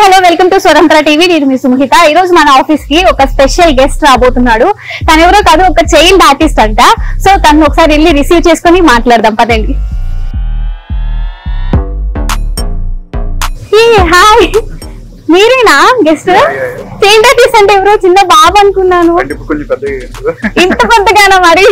Hello welcome to Swatantra TV నేను మీ సుమహిత ఈ రోజు మన ఆఫీస్ కి ఒక స్పెషల్ గెస్ట్ రాబోతున్నాడు తను ఎవరో కాదు ఒక చైల్డ్ ఆర్టిస్ట్ అంట సో తను ఒకసారి వెళ్ళి రిసీవ్ చేసుకుని మాట్లాడదాం పదండి ఏ, హాయ్ మీరేనా గెస్ట్ చైల్డ్ ఆర్టిస్ట్ అంటే ఎవరో చిన్న బాబు అనుకున్నాను అంటే ఇప్పుడు కొంచెం పెద్దగా అయ్యింది కదా. ఇంత కొత్తగానా మరి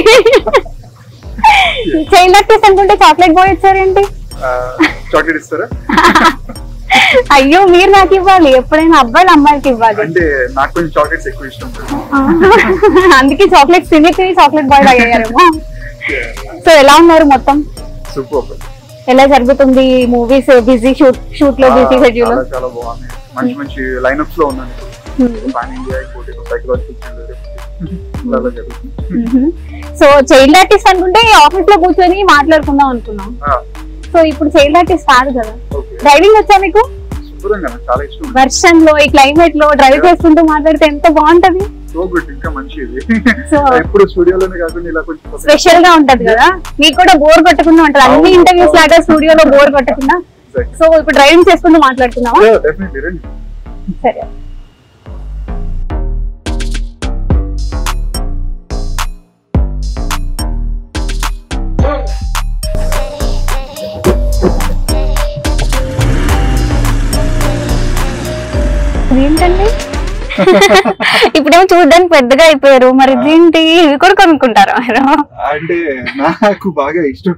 చైల్డ్ ఆర్టిస్ట్ అనుకుంటే చాక్లెట్ బాయ్ వచ్చారేంటి ఆ, చాక్లెట్ ఇస్తారా అయ్యో మీరు నాకు ఇవ్వాలి ఎప్పుడైనా అబ్బాయిలు అమ్మాయిలకి ఇవ్వాలి అంటే నాకు కొంచెం చాక్లెట్స్ ఎక్కువ ఇష్టం అందుకే చాక్లెట్స్ తిని తిని చాక్లెట్ బాయ్ అయ్యారేమో సో ఎలా ఉన్నారు మొత్తం సూపర్ ఎలా జరుగుతుంది మూవీస్ బిజీ షూట్ షూట్ లో బిజీ షెడ్యూల్ చాలా చాలా బాగుంది మంచి మంచి లైనప్స్ లో ఉన్నాను పాన్ ఇండియా ఇంకోటి సైకలాజికల్ అలా జరుగుతుంది సో చైల్డ్ ఆర్టిస్ట్ అనుకుంటే ఆఫీస్ లో కూర్చొని మాట్లాడుకుందాం అనుకున్నాం ఆ, సో ఇప్పుడు చైల్డ్ ఆర్టిస్ట్ కాదు కదా ఓకే డ్రైవింగ్ వచ్చా మీకు సూపర్ కదా చాలా ఇష్టం వర్షం లో ఈ క్లైమేట్ లో డ్రైవ్ చేసుకుంటూ మాట్లాడితే ఎంత బాగుంటది సో గుడ్ ఇంకా మంచిది So- ఎప్పుడు స్టూడియోలోనే కాకుండా ఇలా కొంచెం స్పెషల్ గా ఉంటది కదా మీకు కూడా బోర్ కొట్టకుండా ఉంటది అన్ని అవును. ఇంటర్వ్యూస్ లాగా స్టూడియోలో బోర్ కొట్టకుండా సో ఇప్పుడు డ్రైవింగ్ చేసుకుంటూ మాట్లాడుతున్నావా డెఫినెట్లీ రండి సరే ఏంటండి ఇప్పుడేమో చూడడానికి పెద్దగా అయిపోయారు మరి ఇదేంటి ఇవి కూడా కొనుక్కుంటారా మీరు అంటే నాకు బాగా ఇష్టం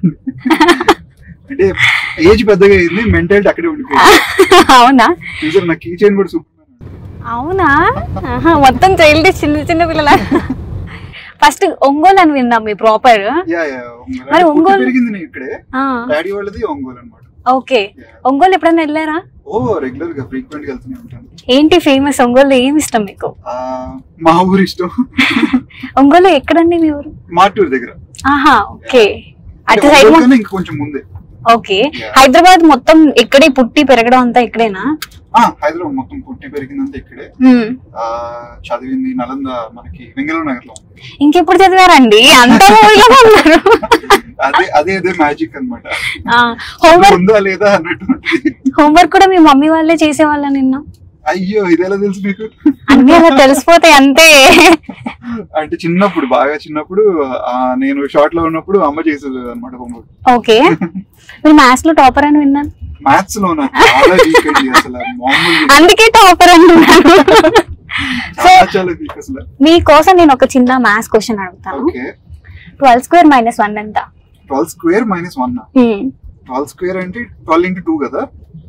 అంటే ఏజ్ పెద్దగా అయింది మెంటాలిటీ అక్కడే ఉండిపోయింది అవునా చూసారు నా కీ చైన్ కూడా సూపర్ అవునా ఆహా, మొత్తం చైల్డ్ చిన్న చిన్న పిల్లల ఫస్ట్ ఒంగోలు అని విన్నాం మీ ప్రాపర్ యా యా మరి ఒంగోలు ఒంగోలు- పెరిగింది నేను ఇక్కడే డాడీ వాళ్ళది ఒంగోలు అనమాట ఓకే ఒంగోలు ఎప్పుడైనా వెళ్ళారా ఓ రెగ్యులర్ గా ఫ్రీక్వెంట్ గా వెళ్తూనే ఉంటాను ఏంటి ఫేమస్ ఒంగోలు ఏమి ఇష్టం మీకు ఆ, మా ఊరు ఇష్టం ఒంగోలు ఎక్కడండి మీ ఊరు మాటూరు దగ్గర ఆహా ఓకే అంటే అటు సైడ్ ఒంగోలు కన్నా ఇంకా కొంచెం ముందే ఓకే హైదరాబాద్ మొత్తం ఇక్కడే పుట్టి పెరగడం అంతా ఇక్కడేనా ఆ హైదరాబాద్ మొత్తం పుట్టి పెరిగిందంతా ఇక్కడే హ్మ్. ఆ చదివింది నలంద మనకి వెంగళూరు నగర్ లో ఉంది. ఇంకెప్పుడు చదివారండి అంత ఊరిలో ఉన్నారు అదే అదే అదే మ్యాజిక్ అనమాట హోంవర్క్ ఉందా లేదా అన్నట్టు ఉంటుంది. హోంవర్క్ కూడా మీ మమ్మీ వాళ్ళే చేసేవాళ్ళ నిన్న అయ్యో ఇది ఎలా తెలుసు మీకు అన్ని అలా తెలిసిపోతాయి అంతే అంటే చిన్నప్పుడు బాగా చిన్నప్పుడు ఆ, నేను షార్ట్ లో ఉన్నప్పుడు అమ్మ చేసేది అనమాట హోంవర్క్ ఓకే మీరు మ్యాథ్స్ లో టాపర్ అని విన్నాను మ్యాథ్స్ లో నాకు చాలా వీక్ అండి అసలు మామూలు అందుకే టాపర్ అంటున్నాను సో చాలా చాలా వీక్ అసలు మీకోసం నేను ఒక చిన్న మ్యాథ్స్ క్వశ్చన్ అడుగుతాను okay twelve square minus one ఎంత twelve square minus one twelve square అంటే ట్వెల్వ్ ఇంటూ టూ కదా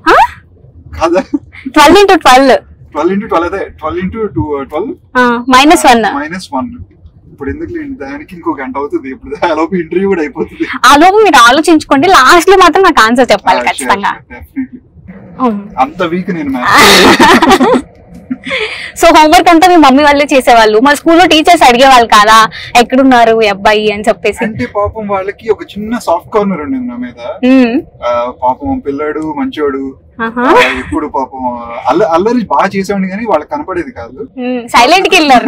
కదా twelve into twelve twelve into twelve అదే twelve into two twelve minus one minus one ఇప్పుడు ఎందుకు లేండి దానికి ఇంకో గంట అవుతుంది ఇప్పుడు అలోపు ఇంటర్వ్యూ కూడా అయిపోతుంది ఆలోపు మీరు ఆలోచించుకోండి లాస్ట్ లో మాత్రం నాకు ఆన్సర్ చెప్పాలి Ah, sure, ఖచ్చితంగా sure, definitely. ఉమ్. అంత వీక్ నేను మ్యాథ్స్ సో హోంవర్క్ అంతా మీ మమ్మీ వాళ్ళే చేసేవాళ్ళు మా స్కూల్లో టీచర్స్ అడిగేవాళ్ళు కాదా ఎక్కడున్నారు ఈ అబ్బాయి అని చెప్పేసి అంటే పాపం వాళ్ళకి ఒక చిన్న సాఫ్ట్ కార్నర్ ఉండేది నా మీద ఉమ్. ఆ, పాపం పిల్లాడు మంచోడు ఆహా. ఆ, ఎప్పుడు పాపం అల్ల అల్లరి బాగా చేసేవాడిని కానీ వాళ్ళకి కనపడేది కాదు ఉమ్, సైలెంట్ కిల్లర్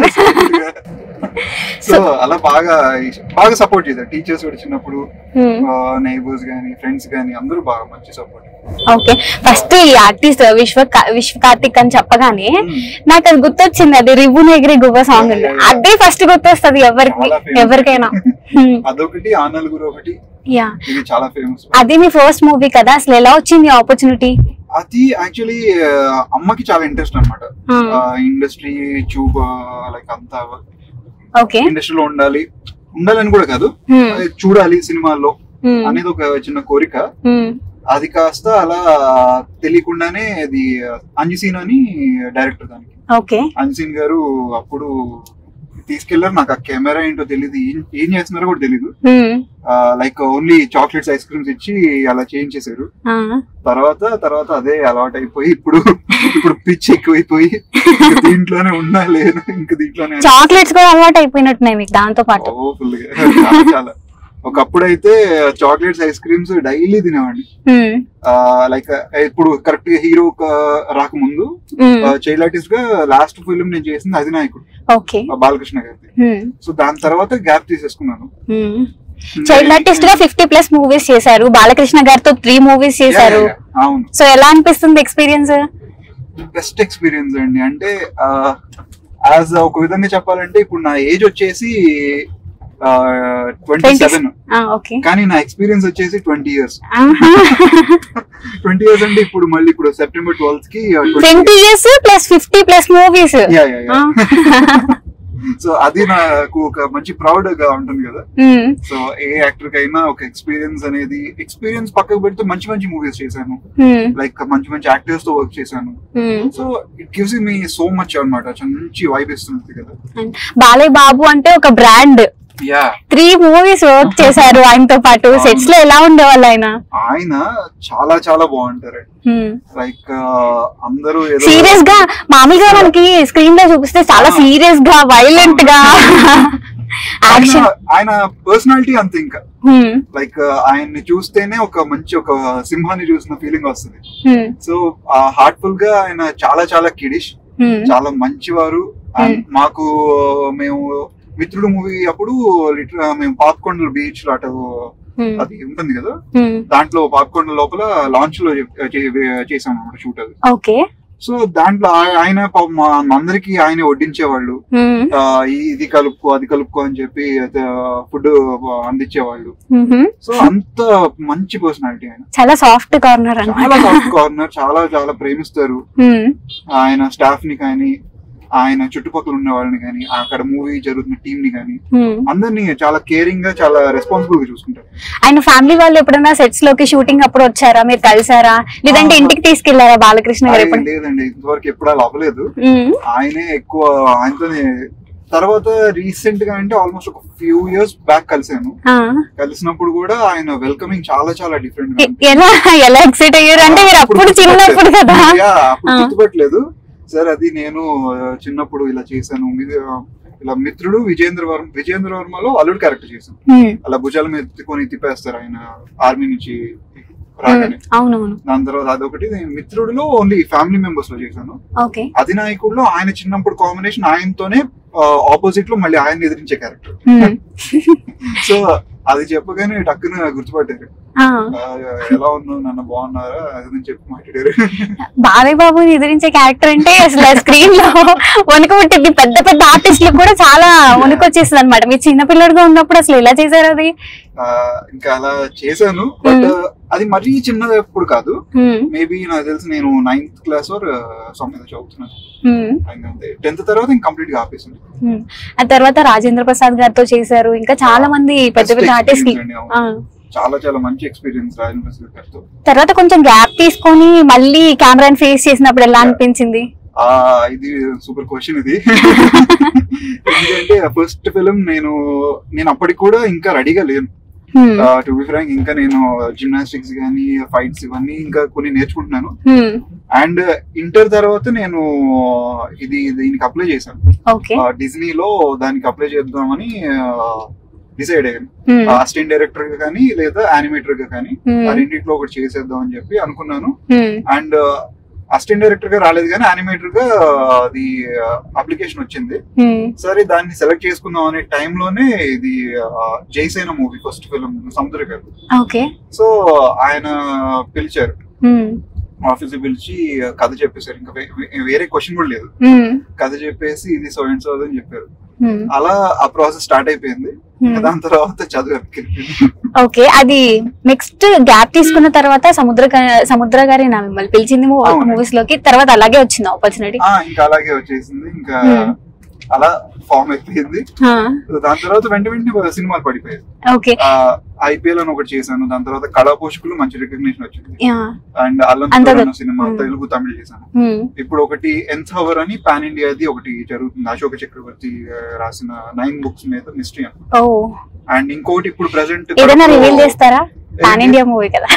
సో అలా బాగా బాగా సపోర్ట్ చేశారు టీచర్స్ కూడా చిన్నప్పుడు ఉమ్. నైబర్స్ గానీ ఫ్రెండ్స్ గానీ అందరూ బాగా మంచి సపోర్ట్ ఓకే ఫస్ట్ ఈ ఆర్టిస్ట్ విశ్వ విశ్వ కార్తిక్ అని చెప్పగానే నాకు అది గుర్తొచ్చింది అది రివ్వు నెగిరి గువ్వ సాంగ్ ఉంది Yeah, yeah, yeah. అదే ఫస్ట్ గుర్తొస్తుంది ఎవరికి చాలా famous. ఎవరికైనా హ్మ్. అదొకటి ఆ నలుగురు ఒకటి యా ఇది చాలా ఫేమస్ అది మీ ఫస్ట్ మూవీ కదా అసలు ఎలా వచ్చింది ఆపర్చునిటీ అది యాక్చువల్లీ అమ్మకి చాలా ఇంట్రెస్ట్ అనమాట ఇండస్ట్రీ చూప్ లైక్ అంతా ఓకే ఇండస్ట్రీలో ఉండాలి ఉండాలని కూడా కాదు Hmm. అది చూడాలి సినిమాల్లో అనేది ఒక చిన్న కోరిక అది కాస్త అలా తెలియకుండానే అది అంజసీన్ అని డైరెక్టర్ దానికి ఓకే అంజసీన్ గారు అప్పుడు తీసుకెళ్లారు నాకు ఆ కెమెరా ఏంటో తెలియదు ఏం ఏం చేస్తున్నారో కూడా తెలియదు like only chocolates ice creams ఇచ్చి అలా చేయించేశారు తర్వాత తర్వాత అదే అలవాటు అయిపోయి ఇప్పుడు ఇప్పుడు పిచ్ ఎక్కువైపోయి ఇంక దీంట్లోనే ఉన్నా లేదు ఇంక దీంట్లోనే చాక్లెట్స్ కూడా అలవాటు అయిపోయినట్టున్నాయి మీకు దాంతో పాటు ఓ ఫుల్ గా చాలా చాలా ఒకప్పుడు అయితే చాక్లెట్స్ ఐస్ క్రీమ్స్ డైలీ తినేవాడిని హ్మ్. లైక్ ఇప్పుడు కరెక్ట్ గా హీరో రాకముందు హ్మ్. చైల్డ్ ఆర్టిస్ట్ గా లాస్ట్ ఫిల్మ్ నేను చేసింది అధినాయకుడు ఓకే ఆ బాలకృష్ణ గారిది హ్మ్. సో దాని తర్వాత గ్యాప్ తీసేసుకున్నాను హ్మ్. చైల్డ్ ఆర్టిస్ట్ గా ఫిఫ్టీ ప్లస్ మూవీస్ చేశారు బాలకృష్ణ గారితో త్రీ మూవీస్ చేశారు Yeah, yeah, yeah. అవును సో ఎలా అనిపిస్తుంది ఎక్స్పీరియన్స్ బెస్ట్ ఎక్స్పీరియన్స్ అండి అంటే యాజ్ ఒక విధంగా చెప్పాలంటే ఇప్పుడు నా ఏజ్ వచ్చేసి ట్వంటీ సెవెన్ ఓకే కానీ నా ఎక్స్పీరియన్స్ వచ్చేసి ట్వంటీ ఇయర్స్ ట్వంటీ ఇయర్స్ అంటే ఇప్పుడు మళ్ళీ ఇప్పుడు సెప్టెంబర్ ట్వెల్త్ కి twenty years plus fifty plus movies so అది నాకు ఒక మంచి ప్రౌడ్ గా ఉంటుంది కదా సో ఏ యాక్టర్ కైనా ఒక ఎక్స్పీరియన్స్ అనేది ఎక్స్పీరియన్స్ పక్కకు పెడితే మంచి మంచి మూవీస్ చేశాను లైక్ మంచి మంచి యాక్టర్స్ తో వర్క్ చేశాను so it gives me so much అనమాట మంచి వైబ్ ఇస్తుంది కదా బాలయ్య బాబు అంటే ఒక brand yeah three movies work చేశారు ఆయనతో పాటు సెట్స్ లో ఎలా ఉండేవాళ్ళు ఆయన ఆయన చాలా చాలా బాగుంటారు లైక్ అందరూ ఏదో సీరియస్ గా మామూలుగా మనకి స్క్రీన్ లో చూపిస్తే చాలా సీరియస్ గా వైలెంట్ గా ఆయన యాక్షన్ ఆయన పర్సనాలిటీ అంతే ఇంకా లైక్ ఆయన్ని చూస్తేనే ఒక మంచి ఒక సింహాన్ని చూసిన ఫీలింగ్ వస్తుంది సో హార్ట్ఫుల్ గా ఆయన చాలా చాలా కిడిష్ చాలా మంచివారు And మాకు మేము మిత్రుడు మూవీ అప్పుడు లిటర్ మేము పాపకొండల బీచ్ అటు అది ఉంటుంది కదా దాంట్లో పాపకొండ లోపల లాంచ్ లో చే- చే- చేసాం అనమాట షూట్ అది ఓకే సో దాంట్లో ఆయ- ఆయన పాపం మా అందరికి ఆయన వడ్డించేవాళ్ళు ఆ, ఈ- ఇది కలుపుకో అది కలుపుకో అని చెప్పి ఫుడ్ అందించేవాళ్ళు సో అంత మంచి పర్సనాలిటీ ఆయన చాలా సాఫ్ట్ కార్నర్ చాలా అన్నమాట సాఫ్ట్ కార్నర్ చాలా చాలా ప్రేమిస్తారు ఆయన స్టాఫ్ ని కానీ ఆయన చుట్టుపక్కల ఉన్న వాళ్ళని కానీ అక్కడ మూవీ జరుగుతున్న టీం ని కానీ అందరినీ చాలా కేరింగ్ గా చాలా రెస్పాన్సిబుల్ గా చూసుకుంటారు ఆయన ఫ్యామిలీ వాళ్ళు ఎప్పుడైనా సెట్స్ లోకి షూటింగ్ అప్పుడు వచ్చారా మీరు కలిసారా లేదంటే ఆ. ఇంటికి తీసుకెళ్లారా బాలకృష్ణ గారు ఆయన ఎప్పుడు లేదండి ఇంతవరకు ఎప్పుడు అలా అవ్వలేదు ఆయనే ఎక్కువ ఆయనతోనే తర్వాత రీసెంట్ గా అంటే ఆల్మోస్ట్ ఒక ఫ్యూ ఇయర్స్ బ్యాక్ కలిసాను కలిసినప్పుడు కూడా ఆయన వెల్కమింగ్ చాలా చాలా డిఫరెంట్ గా ఎలా ఎలా ఎక్సైట్ అయ్యారు అంటే మీరు అప్పుడు చిన్నప్పుడు కదా Yeah, అప్పుడు ఆ. గుర్తుపట్టలేదు సార్ అది నేను ఆ, చిన్నప్పుడు ఇలా చేశాను ఇది, ఆ, ఇలా మిత్రుడు విజేంద్ర వర్మ విజేంద్ర వర్మలో అల్లుడు క్యారెక్టర్ చేశాను ఉమ్, అలా భుజాల మీద ఎత్తుకొని తిప్పేస్తారు ఆయన ఆర్మీ నుంచి రాగానే అవునవును దాని తర్వాత అదొకటి నేను మిత్రుడిలో ఓన్లీ ఫ్యామిలీ మెంబర్స్ లో చేశాను ఓకే అధినాయకుడిలో ఆయన చిన్నప్పుడు కాంబినేషన్ ఆయనతోనే ఆపోజిట్ లో మళ్ళీ ఆయన ఎదిరించే క్యారెక్టర్ ఉమ్, సో అది చెప్పగానే టక్కున గుర్తుపట్టారు ఆ, ఆ, ఎలా ఉన్నావు నన్ను బాగున్నారా అది ఇది అని చెప్పి మాట్లాడారు బాలయ్య బాబుని ఎదిరించే క్యారెక్టర్ అంటే అసలు స్క్రీన్ లో వణుకు పుట్టింది పెద్ద పెద్ద ఆర్టిస్టులు కూడా చాలా వణుకు వచ్చేసింది అనమాట మీరు చిన్నపిల్లడిగా ఉన్నప్పుడు అసలు ఎలా చేశారు అది ఆ, ఇంకా అలా చేశాను బట్ అది మరీ చిన్నప్పుడు కాదు ఉమ్, మేబీ నాకు తెలిసి నేను నైన్త్ క్లాస్ ఆర్ సమ్ ఏదో చదువుతున్నాను ఉమ్, టెన్త్ తర్వాత ఇంకా కంప్లీట్ గా ఆపేసింది ఉమ్. ఆ తర్వాత రాజేంద్ర ప్రసాద్ గారితో చేశారు ఇంకా చాలా మంది పెద్ద పెద్ద Best ఆర్టిస్ట్ experience అండి, అవును. చాలా చాలా మంచి ఎక్స్పీరియన్స్ రాజేంద్ర ప్రసాద్ గారితో తర్వాత కొంచెం గ్యాప్ తీసుకొని మళ్ళీ కెమెరాని ఫేస్ చేసినప్పుడు ఎలా అనిపించింది ఆ ఇది సూపర్ క్వశ్చన్ ఇది ఎందుకంటే ఫస్ట్ ఫిలిం నేను నేను అప్పటికి కూడా ఇంకా రెడీగా లేను ఉమ్, టు బి ఫ్రాంక్ ఇంకా నేను జిమ్నాస్టిక్స్ కానీ ఫైట్స్ ఇవన్నీ ఇంకా కొన్ని నేర్చుకుంటున్నాను ఉమ్, అండ్ ఇంటర్ తర్వాత నేను ఇది దీనికి అప్లై చేశాను ఓకే డిజ్నీలో దానికి అప్లై చేద్దామని డిసైడ్ అయ్యాను ఉమ్, అసిస్టెంట్ డైరెక్టర్ గా కానీ లేదా యానిమేటర్ గా కానీ ఉమ్, ఆ రెండిట్లో ఒకటి చేసేద్దాం అని చెప్పి అనుకున్నాను ఉమ్, అండ్ అసిస్టెంట్ డైరెక్టర్ గా రాలేదు కానీ యానిమేటర్ గా అది అప్లికేషన్ వచ్చింది ఉమ్, సరే దాన్ని సెలెక్ట్ చేసుకుందాం అనే టైంలోనే ఇది ఆ, జైసేన మూవీ ఫస్ట్ ఫిలిం సముద్ర గారు ఓకే సో ఆయన పిలిచారు ఉమ్, ఆఫీస్ పిలిచి కథ చెప్పేశారు ఇంకా వే- వే- వేరే క్వశ్చన్ కూడా లేదు ఉమ్, కథ చెప్పేసి ఇది సో అండ్ సో అని చెప్పారు ఉమ్, అలా ఆ ప్రాసెస్ స్టార్ట్ అయిపోయింది ఇంకా దాని తర్వాత చదువు వెనక్కి ఓకే అది నెక్స్ట్ గ్యాప్ తీసుకున్న తర్వాత సముద్ర గా- సముద్ర గారి నా మిమ్మల్ని పిలిచింది అవును. మూవీస్ లోకి తర్వాత అలాగే వచ్చింది ఆపర్చునిటీ ఆ, ఇంకా అలాగే వచ్చేసింది ఇంకా Hmm. అలా ఫామ్ అయిపోయింది దాని తర్వాత వెంట వెంటనే సినిమాలు పడిపోయాయి ఓకే ఐపీఎల్ అని ఒకటి చేశాను దాని తర్వాత కళా పోషకులు మంచి రికగ్నిషన్ వచ్చింది యా అండ్ అల్లం అంతగా- తుఫాన్ అనే సినిమా Hmm. తెలుగు తమిళ చేశాను ఉమ్, ఇప్పుడు ఒకటి ఎన్త్ హవర్ అని పాన్ ఇండియాది ఒకటి జరుగుతుంది అశోక చక్రవర్తి ఆ, రాసిన నైన్ బుక్స్ మీద మిస్టరీ అని ఓ అండ్ ఇంకోటి ఇప్పుడు ప్రెసెంట్ ఏదైనా రివీల్ చేస్తారా పాన్ ఇండియా మూవీ కదా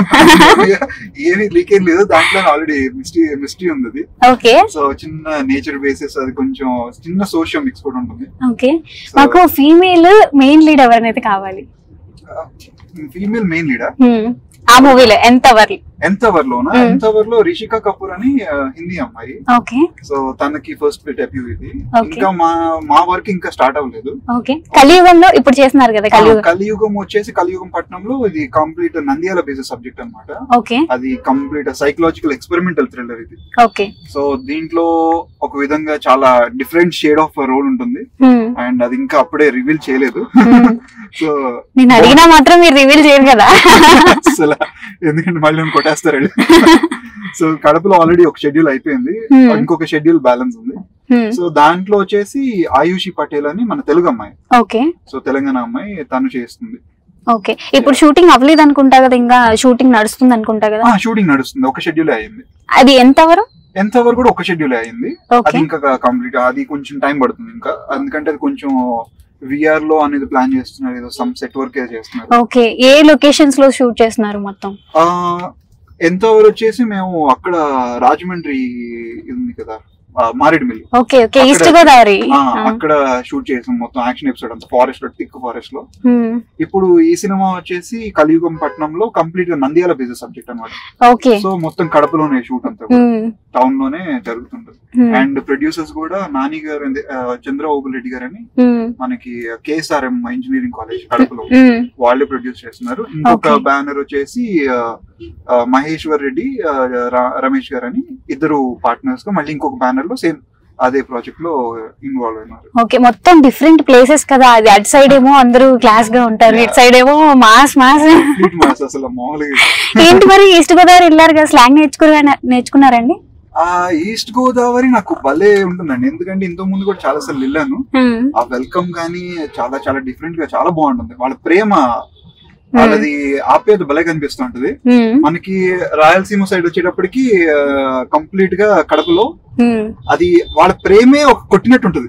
ఏమీ లీక్ ఏం లేదు దాంట్లో ఆల్రెడీ మిస్టరీ మిస్టరీ ఉంది అది ఓకే సో చిన్న నేచర్ బేసిస్ అది కొంచెం చిన్న సోషల్ మిక్స్ కూడా ఉంటుంది ఓకే మాకు ఫీమేల్ మెయిన్ లీడ్ ఎవరినైతే కావాలి ఫీమేల్ మెయిన్ లీడర్ ఉమ్, ఆ మూవీలో ఎంత ఎవరు ఎంత అవర్ లోనా Hmm. ఎంత అవర్ లో రిషికా కపూర్ అని ఆ, హిందీ అమ్మాయి ఓకే సో తనకి ఫస్ట్ డెబ్యూ ఇది Okay. ఇంకా మా మా వర్క్ ఇంకా స్టార్ట్ అవ్వలేదు ఓకే కలియుగంలో ఇప్పుడు చేస్తున్నారు కదా ఆ, కలియుగం కలియుగం వచ్చేసి కలియుగం పట్నంలో ఇది కంప్లీట్ నంద్యాల బేసిస్ సబ్జెక్ట్ అన్నమాట ఓకే అది కంప్లీట్ సైకలాజికల్ ఎక్స్పెరిమెంటల్ థ్రిల్లర్ ఇది ఓకే సో దీంట్లో ఒక విధంగా చాలా డిఫరెంట్ షేడ్ ఆఫ్ రోల్ ఉంటుంది హ్మ్. అండ్ అది ఇంకా అప్పుడే రివీల్ చేయలేదు హ్మ్. సో నేను అడిగినా మాత్రం మీరు రివీల్ చేయరు కదా అసలు ఎందుకంటే మళ్ళీ నన్ను కొట్టేస్తారు వీళ్ళు. సో కడపలో ఆల్రెడీ ఒక షెడ్యూల్ అయిపోయింది Hmm. ఇంకొక షెడ్యూల్ బ్యాలెన్స్ ఉంది హ్మ్. సో దాంట్లో వచ్చేసి ఆయుషి పటేల్ అని మన తెలుగు అమ్మాయి ఓకే సో తెలంగాణ అమ్మాయి తను చేస్తుంది ఓకే ఇప్పుడు షూటింగ్ అవ్వలేదు అనుకుంటా కదా ఇంకా షూటింగ్ నడుస్తుంది అనుకుంటా కదా ఆ షూటింగ్ నడుస్తుంది ఒక షెడ్యూల్ అయింది అది ఎంత ఎవరు ఎంత వరకు కూడా ఒక షెడ్యూల్ అయింది అది ఓకే ఇంకా కంప్లీట్ అది కొంచెం టైం పడుతుంది ఇంకా ఎందుకంటే అది కొంచెం విఆర్ లో అనేది ప్లాన్ చేస్తున్నారు ఏదో సమ్ సెట్ వర్క్ చేస్తున్నారు ఓకే ఏ లొకేషన్స్ లో షూట్ చేస్తున్నారు మొత్తం ఆ ఎంత వరకు వచ్చేసి మేము అక్కడ రాజమండ్రి ఇది ఉంది కదా ఆ, మారేడుమిల్లి ఓకే ఓకే అక్కడ- ఈస్ట్ గోదావరి ఆ, అక్కడ షూట్ చేసాం మొత్తం యాక్షన్ ఎపిసోడ్ అంతా ఫారెస్ట్ లో థిక్ ఫారెస్ట్ లో హ్మ్. ఇప్పుడు ఈ సినిమా వచ్చేసి కలియుగం పట్నంలో కంప్లీట్ గా నంద్యాల బిజినెస్ సబ్జెక్ట్ అన్నమాట ఓకే సో మొత్తం కడపలోనే షూట్ అంతా హ్మ్. టౌన్ లోనే జరుగుతుంటది హ్మ్. అండ్ ప్రొడ్యూసర్స్ కూడా నాని గారు and, ఆ, చంద్రబాబు రెడ్డి గారు అని హ్మ్. మనకి కేఎస్ఆర్ఎం ఇంజనీరింగ్ కాలేజ్ కడపలో హ్మ్. వాళ్ళే ప్రొడ్యూస్ చేస్తున్నారు ఇంకొక Okay. బ్యానర్ వచ్చేసి ఆ, ఆ, మహేశ్వర్ రెడ్డి ఆ, ర- రమేష్ గారు అని ఇద్దరు పార్ట్నర్స్ గా మళ్ళీ ఇంకొక బ్యానర్ లో సేమ్ అదే ప్రాజెక్ట్ లో ఇన్వాల్వ్ అయినారు ఓకే మొత్తం డిఫరెంట్ ప్లేసెస్ కదా అది అటు సైడ్ ఏమో అందరూ క్లాస్ గా ఉంటారు ఇటు సైడ్ ఏమో మాస్ మాస్ కంప్లీట్ మాస్ అసలు మామూలుగా ఏంటి మరి ఈస్ట్ గోదావరి వెళ్ళారు కదా స్లాంగ్ నేర్చుకున్నా నేర్చుకున్నారండి ఆ ఈస్ట్ గోదావరి నాకు భలే ఉంటుందండి ఎందుకంటే ఇంతకు ముందు కూడా చాలా సార్లు వెళ్ళాను హ్మ్. ఆ వెల్కమ్ కానీ చాలా చాలా డిఫరెంట్ గా చాలా బాగుంటుంది వాళ్ళ ప్రేమ వాళ్ళది ఆప్యాయత భలే కనిపిస్తుంటది హ్మ్. మనకి రాయలసీమ సైడ్ వచ్చేటప్పటికి కంప్లీట్ గా కడపలో హ్మ్. అది వాళ్ళ ప్రేమే ఒక కొట్టినట్టు ఉంటుంది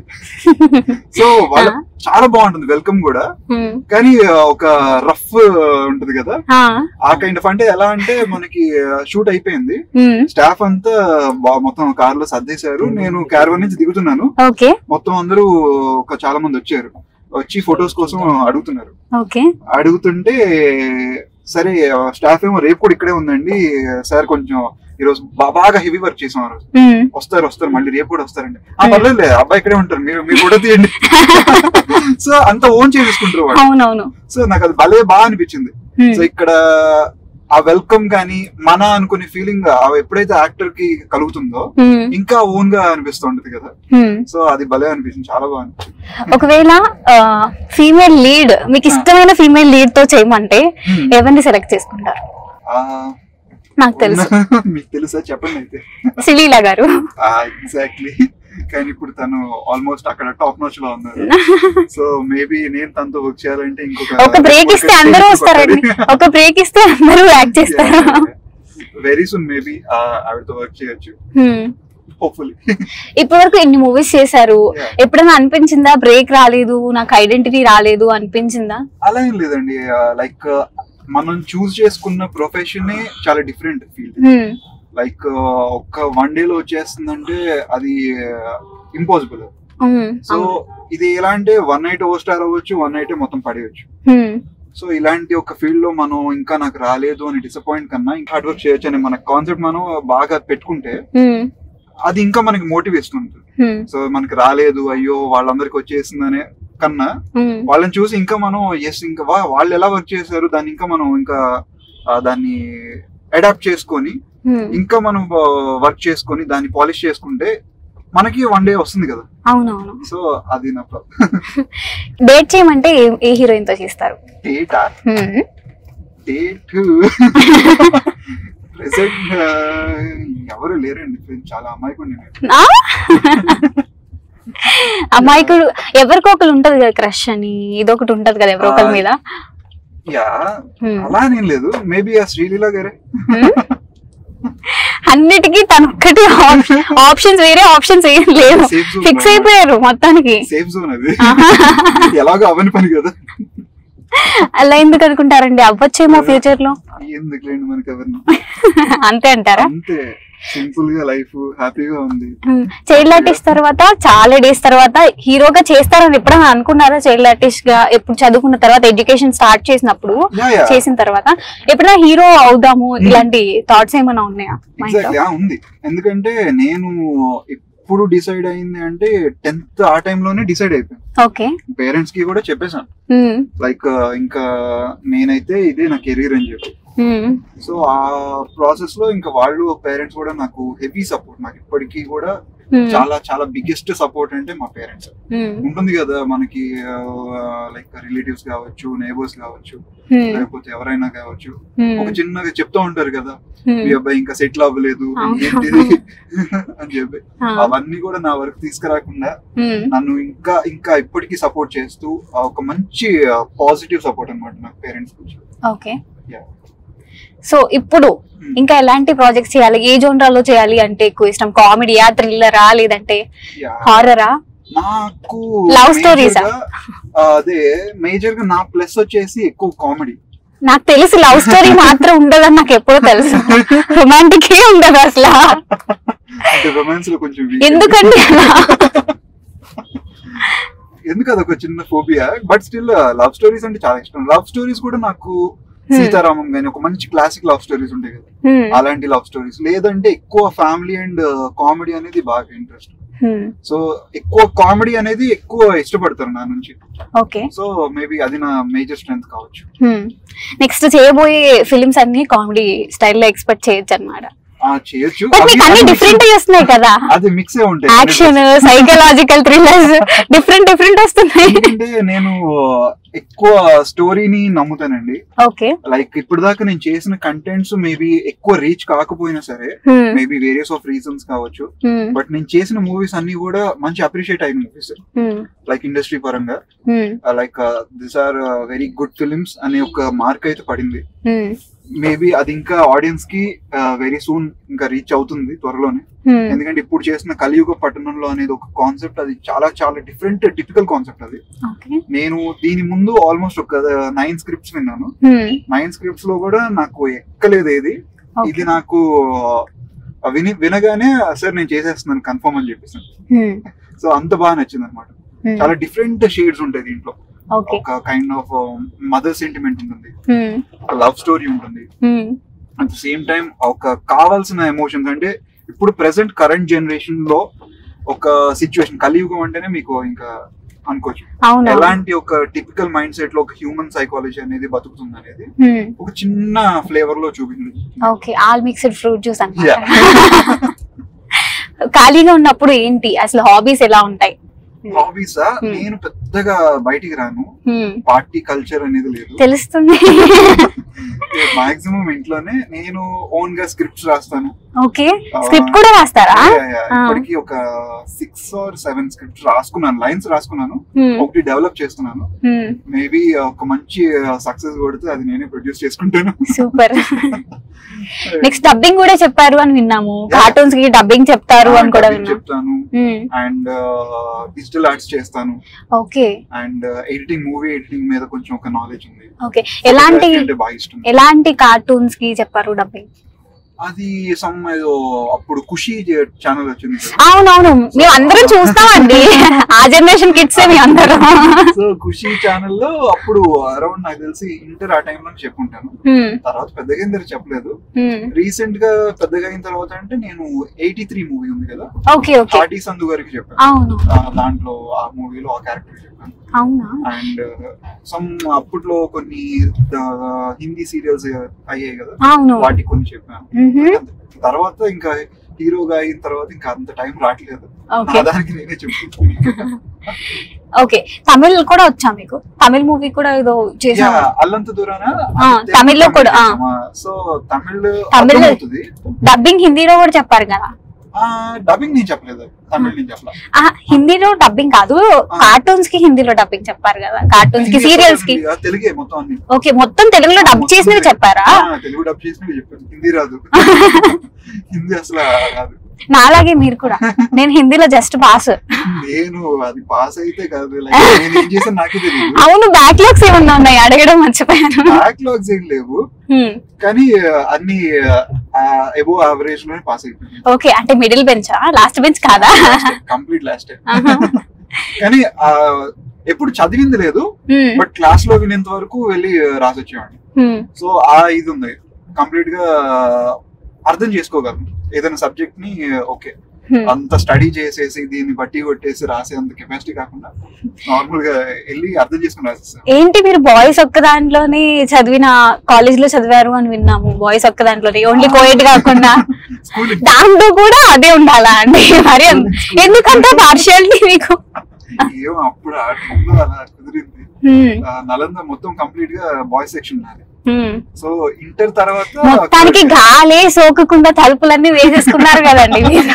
సో వాళ్ళ ఆ. చాలా బాగుంటుంది వెల్కమ్ కూడా హ్మ్. కానీ ఆ, ఒక రఫ్ ఉంటది కదా ఆ. ఆ కైండ్ ఆఫ్ అంటే ఎలా అంటే మనకి షూట్ అయిపోయింది హ్మ్. స్టాఫ్ అంతా బా- మొత్తం కార్ లో సర్దేశారు నేను క్యారవన్ నుంచి దిగుతున్నాను ఓకే మొత్తం అందరూ ఒక చాలా మంది వచ్చారు వచ్చి ఫొటోస్ కోసం అడుగుతున్నారు ఓకే అడుగుతుంటే సరే స్టాఫ్ ఏమో రేపు కూడా ఇక్కడే ఉందండి సార్ కొంచెం ఈరోజు బా- బాగా హెవీ వర్క్ చేసాం ఆ రోజు హ్మ్. వస్తారు వస్తారు మళ్ళీ రేపు కూడా వస్తారండి ఆ పర్లేదు అబ్బాయి ఇక్కడే ఉంటారు మీరు మీరు కూడా తీయండి సో అంత ఓన్ చేసేసుకుంటారు వాళ్ళు అవునవును సో నాకు అది భలే బాగా అనిపించింది హ్మ్. సో ఇక్కడ ఆ వెల్కమ్ కానీ మన అనుకునే ఫీలింగ్ ఎప్పుడైతే యాక్టర్ కి కలుగుతుందో హ్మ్. ఇంకా ఓన్ గా అనిపిస్తుంటది కదా హ్మ్. సో అది భలే అనిపించింది చాలా బాగా అనిపించింది ఒకవేళ ఫీమేల్ లీడ్ మీకు ఇష్టమైన ఫీమేల్ లీడ్ తో చేయమంటే Hmm. ఎవరిని సెలెక్ట్ చేసుకుంటారు ఆ, నాకు తెలుసు మీకు తెలుసా చెప్పండి అయితే సులీల గారు ఎగ్జాక్ట్లీ కానీ ఇప్పుడు తను ఆల్మోస్ట్ అక్కడ టాప్ నోచ్ లో ఉన్నారు సో మేబీ నేను తనతో వర్క్ చేయాలంటే ఇంకొక ఒక బ్రేక్ ఇస్తే అందరూ వస్తారండి ఒక బ్రేక్ ఇస్తే అందరూ యాక్ట్ చేస్తారు వెరీ సూన్ మేబీ ఆవిడతో వర్క్ చేయొచ్చు Hmm. హోప్ఫుల్లీ ఇప్పటి వరకు ఎన్ని మూవీస్ చేశారు Yeah. ఎప్పుడైనా అనిపించిందా బ్రేక్ రాలేదు నాకు ఐడెంటిటీ రాలేదు అనిపించిందా అలా ఏం లేదండి లైక్ మనం చూస్ చేసుకున్న ప్రొఫెషనే చాలా డిఫరెంట్ ఫీల్డ్ Hmm. లైక్ ఒక్క వన్ డే లో వచ్చేస్తుందంటే అది ఇంపాసిబుల్ Hmm. సో ఇది ఎలా అంటే వన్ నైట్ ఓ స్టార్ అవ్వచ్చు వన్ నైట్ మొత్తం పడేయచ్చు Hmm. సో ఇలాంటి ఒక ఫీల్డ్ లో మనం ఇంకా నాకు రాలేదు అని డిసప్పాయింట్ కన్నా ఇంకా హార్డ్ వర్క్ చేయొచ్చు అని మన కాన్సెప్ట్ మనం బాగా పెట్టుకుంటే Hmm. అది ఇంకా మనకి మోటివేషన్ ఉంటుంది Hmm. సో మనకి రాలేదు అయ్యో వాళ్ళందరికి వచ్చేసిందనే కన్నా Hmm. వాళ్ళని చూసి ఇంకా మనం ఎస్ ఇంకా వా వాళ్ళు ఎలా వర్క్ చేశారు దాన్ని ఇంకా మనం ఇంకా ఆ, దాన్ని అడాప్ట్ చేసుకొని Hmm. ఇంకా మనం వర్క్ చేసుకొని దాన్ని పాలిష్ చేసుకుంటే మనకి వన్ డే వస్తుంది కదా అవునవును సో అది నా డేట్ చేయమంటే ఏ- ఏ హీరోయిన్ తో చేస్తారు డేటా Hmm. డేట్ ప్రెసెంట్ ఎవరు లేరండి friends. చాలా అమాయకుడు నేను ఆ? అమాయకుడు ఎవరికో ఒకరు ఉంటది కదా క్రష్ అని ఇదొకటి ఉంటది కదా ఎవరో ఒకరి మీద యా Hmm. అలా అని ఏం లేదు మేబీ ఆ శ్రీలీల గారే Hmm. అన్నిటికీ తనొక్కటి ఆప్షన్స్ వేరే ఆప్షన్స్ ఏం లేవు Safe zone ఫిక్స్ లో అయిపోయారు మొత్తానికి సేఫ్ జోన్ అది ఎలాగో అవని పని కదా అలా ఎందుకు అనుకుంటారండి అవ్వచ్చేమో ఫ్యూచర్ లో ఎందుకు లేండి మనకి ఎవరిని అంతే అంటారా అంతే సింపుల్ గా లైఫ్ హ్యాపీగా ఉంది చైల్డ్ ఆర్టిస్ట్ తర్వాత చాలా డేస్ తర్వాత హీరోగా చేస్తారని ఎప్పుడైనా అనుకున్నారా చైల్డ్ ఆర్టిస్ట్ గా ఎప్పుడు చదువుకున్న తర్వాత ఎడ్యుకేషన్ స్టార్ట్ చేసినప్పుడు యా యా చేసిన తర్వాత ఎప్పుడైనా హీరో అవుదాము ఇలాంటి థాట్స్ ఏమైనా ఉన్నాయా మైండ్ ఎగ్జాక్ట్లీ ఉంది ఎందుకంటే నేను ఎప్పుడు డిసైడ్ అయింది అంటే టెన్త్ ఆ టైంలోనే డిసైడ్ అయిపోయాను ఓకే పేరెంట్స్ కి కూడా చెప్పేశాను లైక్ ఇంకా నేనైతే ఇదే నా కెరీర్ అని చెప్పి సో ఆ ప్రాసెస్ లో ఇంకా వాళ్ళు పేరెంట్స్ కూడా నాకు హెవీ సపోర్ట్ నాకు ఇప్పటికీ కూడా చాలా చాలా బిగ్గెస్ట్ సపోర్ట్ అంటే మా పేరెంట్స్ ఉంటుంది కదా మనకి లైక్ రిలేటివ్స్ కావచ్చు నేబర్స్ కావచ్చు లేకపోతే ఎవరైనా కావచ్చు ఒక చిన్నగా చెప్తూ ఉంటారు కదా మీ అబ్బాయి ఇంకా సెటిల్ అవ్వలేదు అవును. ఏంటిది అని చెప్పి అవన్నీ కూడా నా వరకు తీసుకురాకుండా నన్ను ఇంకా ఇంకా ఇప్పటికీ సపోర్ట్ చేస్తూ ఆ ఒక మంచి పాజిటివ్ సపోర్ట్ అన్నమాట నాకు పేరెంట్స్ నుంచి ఓకే Yeah. సో ఇప్పుడు Hmm. ఇంకా ఎలాంటి ప్రాజెక్ట్స్ చేయాలి ఏ జోన్రాలో చేయాలి అంటే ఎక్కువ ఇష్టం కామెడీయా థ్రిల్లరా లేదంటే Yeah. హారరా నాకు Love stories ఆ? major గా, ఆ, అదే మేజర్ గా నా ప్లస్ వచ్చేసి ఎక్కువ కామెడీ నాకు తెలుసు లవ్ స్టోరీ మాత్రం ఉండదని నాకు ఎప్పుడో తెలుసు రొమాంటిక్ ఏ ఉండదు అసలు అంటే రొమాన్స్ లో కొంచెం weak. ఎందుకండి అలా ఎందుకు అదొక చిన్న phobia but still love stories అంటే చాలా ఇష్టం లవ్ స్టోరీస్ కూడా నాకు సీతారామం గాని ఒక మంచి క్లాసిక్ లవ్ స్టోరీస్ ఉంటాయి కదా Hmm. అలాంటి లవ్ స్టోరీస్ లేదంటే ఎక్కువ ఫ్యామిలీ అండ్ కామెడీ అనేది బాగా ఇంట్రెస్ట్ Hmm. సో ఎక్కువ కామెడీ అనేది ఎక్కువ ఇష్టపడతారు నా నుంచి ఓకే సో మేబీ అది నా మేజర్ స్ట్రెంత్ కావచ్చు నెక్స్ట్ చేయబోయే ఫిలిమ్స్ అన్ని కామెడీ స్టైల్లో ఎక్స్పెక్ట్ చేయొచ్చు అనమాట ఆ చేయొచ్చు బట్ అది- మీకు అన్ని అది డిఫరెంట్ వస్తున్నాయి కదా అది మిక్సే ఉంటాయి action psychological thrillers different different వస్తున్నాయి ఎందుకంటే నేను ఎక్కువ స్టోరీని నమ్ముతానండి ఓకే లైక్ ఇప్పుడు దాకా నేను చేసిన కంటెంట్స్ మేబీ ఎక్కువ రీచ్ కాకపోయినా సరే మేబీ వేరియస్ ఆఫ్ రీజన్స్ కావచ్చు బట్ నేను చేసిన మూవీస్ అన్ని కూడా మంచి అప్రిషియేట్ అయిన మూవీస్ లైక్ ఇండస్ట్రీ పరంగా like this are very good films అనే ఒక మార్క్ అయితే పడింది మేబీ అది ఇంకా ఆడియన్స్ కి వెరీ సూన్ ఇంకా రీచ్ అవుతుంది త్వరలోనే ఎందుకంటే ఇప్పుడు చేసిన కలియుగ పట్టణంలో అనేది ఒక కాన్సెప్ట్ అది చాలా చాలా డిఫరెంట్ టిపికల్ కాన్సెప్ట్ అది ఓకే నేను దీని ముందు ఆల్మోస్ట్ ఒక నైన్ స్క్రిప్ట్స్ విన్నాను నైన్ స్క్రిప్ట్స్ లో కూడా నాకు ఎక్కలేదు ఏది ఇది నాకు ఆ, విని వినగానే సార్ నేను చేసేస్తున్నాను కన్ఫర్మ్ అని చెప్పేసాను సో అంత బాగా నచ్చింది అనమాట చాలా డిఫరెంట్ షేడ్స్ ఉంటాయి దీంట్లో ఓకే ఒక కైండ్ ఆఫ్ మదర్ సెంటిమెంట్ ఉంటుంది ఒక లవ్ స్టోరీ ఉంటుంది అట్ ద సేమ్ టైం ఒక కావాల్సిన ఎమోషన్స్ అంటే ఇప్పుడు ప్రెసెంట్ కరెంట్ జనరేషన్ లో ఒక సిచ్యువేషన్ కలియుగం అంటేనే మీకు ఇంకా అనుకోవచ్చు అవును ఎలాంటి ఒక టిపికల్ మైండ్ సెట్ లో ఒక హ్యూమన్ సైకాలజీ అనేది బతుకుతుంది అనేది ఒక చిన్న ఫ్లేవర్ లో చూపింది okay all mixed fruit juice Yeah. అన్నమాట ఖాళీగా ఉన్నప్పుడు ఏంటి అసలు హాబీస్ ఎలా ఉంటాయి హాబీస్ Hmm. నేను పెద్దగా బయటికి రాను Hmm. పార్టీ కల్చర్ అనేది లేదు తెలుస్తుంది మాక్సిమం ఇంట్లోనే నేను ఓన్ గా స్క్రిప్ట్స్ రాస్తాను ఓకే స్క్రిప్ట్ కూడా రాస్తారా Yeah, yeah. ఇప్పటికి ఒక సిక్స్ ఆర్ సెవెన్ స్క్రిప్ట్స్ రాసుకున్నాను లైన్స్ రాసుకున్నాను ఒకటి డెవలప్ చేస్తున్నాను మేబీ ఒక మంచి సక్సెస్ కొడితే అది నేనే ప్రొడ్యూస్ చేసుకుంటాను సూపర్ నెక్స్ట్ డబ్బింగ్ కూడా చెప్పారు అని విన్నాము కార్టూన్స్ కి డబ్బింగ్ చెప్తారు అని కూడా Dubbing విన్నాం చెప్తాను అండ్ డిజిటల్ ఆర్ట్స్ చేస్తాను okay and editing movie editing మీద కొంచెం ఒక నాలెడ్జ్ ఉంది ఓకే ఎలాంటి Photography అంటే బాగా ఇష్టం ఎలాంటి కార్టూన్స్ కి చెప్పారు డబ్బింగ్ అది సమ్ ఏదో అప్పుడు ఖుషి ఛానల్ వచ్చింది అవునవును మేము అందరం చూస్తామండి ఆ జనరేషన్ కిడ్స్ మీ అందరం సో ఖుషి ఛానల్ లో అప్పుడు అరౌండ్ నాకు తెలిసి ఇంటర్ ఆ టైంలో చెప్పుంటాను Hmm. తర్వాత పెద్దగా అయిన తర్వాత చెప్పలేదు Hmm. రీసెంట్ గా పెద్దగా అయిన తర్వాత అంటే నేను ఎయిటీ త్రీ మూవీ ఉంది కదా ఓకే ఓకే హాటి సంధు గారికి చెప్పాను అవును ఆ, దాంట్లో ఆ మూవీలో ఆ క్యారెక్టర్ చెప్పాను అవునా అండ్ సమ్ అప్పట్లో కొన్ని ఆ, హిందీ సీరియల్స్ అయ్యాయి కదా అవును వాటికి కొన్ని చెప్పాను మ్హూ. తర్వాత ఇంకా హీరోగా అయిన తర్వాత ఇంకా అంత టైం రావట్లేదు ఓకే నా దానికి నేనే చెప్తాను ఓకే తమిళ్ కూడా వచ్చా మీకు తమిళ్ మూవీ కూడా ఏదో చేసా అల్లంత దూరాన ఆ, తమిళ్లో కూడా, ఆ. సో తమిళ్ తమిళ్ అవుతుంది డబ్బింగ్ హిందీలో కూడా చెప్పారు కదా డబ్బింగ్ నేను చెప్పలేదు తమిళ్ నేను చెప్పలేదు ఆ, హిందీలో డబ్బింగ్ కాదు కార్టూన్స్ కి హిందీలో డబ్బింగ్ చెప్పారు కదా కార్టూన్స్ కి హిందీ సీరియల్స్ కి చెప్పలేదు, తెలుగే మొత్తం అన్ని ఓకే మొత్తం తెలుగులో డబ్ మొత్తం చేసినవి తెలుగే. చెప్పారా ఆ, తెలుగు డబ్ చేసినవి చెప్పాను హిందీ రాదు హిందీ అసలు రాదు నాలాగే మీరు కూడా నేను హిందీలో జస్ట్ పాస్ నేను అది పాస్ అయితే కాదు like నేను ఏం చేసాను నాకే తెలియదు అవును బ్యాక్లాగ్స్ ఏమన్నా ఉన్నాయి అడగడం మర్చిపోయాను బ్యాక్లాగ్స్ ఏం లేవు కానీ ఆ, అన్ని ఎబో యావరేజ్ లోనే పాస్ అయిపోయింది ఓకే అంటే మిడిల్ బెంచా లాస్ట్ బెంచ్ కాదా కంప్లీట్ లాస్ట్ కానీ ఆ, ఎప్పుడు చదివింది లేదు Hmm. బట్ క్లాస్ లో వినేంత వరకు వెళ్ళి రాసి వచ్చేవాడిని Hmm. సో ఆ ఇది ఉంది కంప్లీట్ గా అర్థం చేసుకోగలను ఏదైనా సబ్జెక్ట్ ని ఓకే Hmm. అంత స్టడీ చేసేసి దీన్ని బట్టి కొట్టేసి రాసేంత కెపాసిటీ కాకుండా నార్మల్ గా వెళ్ళి అర్థం చేసుకుని రాసేస్తాను ఏంటి మీరు బాయ్స్ ఒక్క దాంట్లోనే చదివిన కాలేజ్ లో చదివారు అని విన్నాము బాయ్స్ ఒక్క దాంట్లోనే ఓన్లీ కోయిట్ కాకుండా స్కూల్ దాంట్లో కూడా అదే ఉండాలా అండి మరి అంత- ఎందుకంత పార్షియాలిటీ మీకు ఏమో అప్పుడు ఆ టైంలో అలా కుదిరింది Hmm. ఆ, నలంద మొత్తం కంప్లీట్ గా బాయ్స్ సెక్షన్ నాది Hmm. సో ఇంటర్ తర్వాత మొత్తానికి గాలే సోకకుండా తలుపులన్నీ వేసేసుకున్నారు కదండి మీరు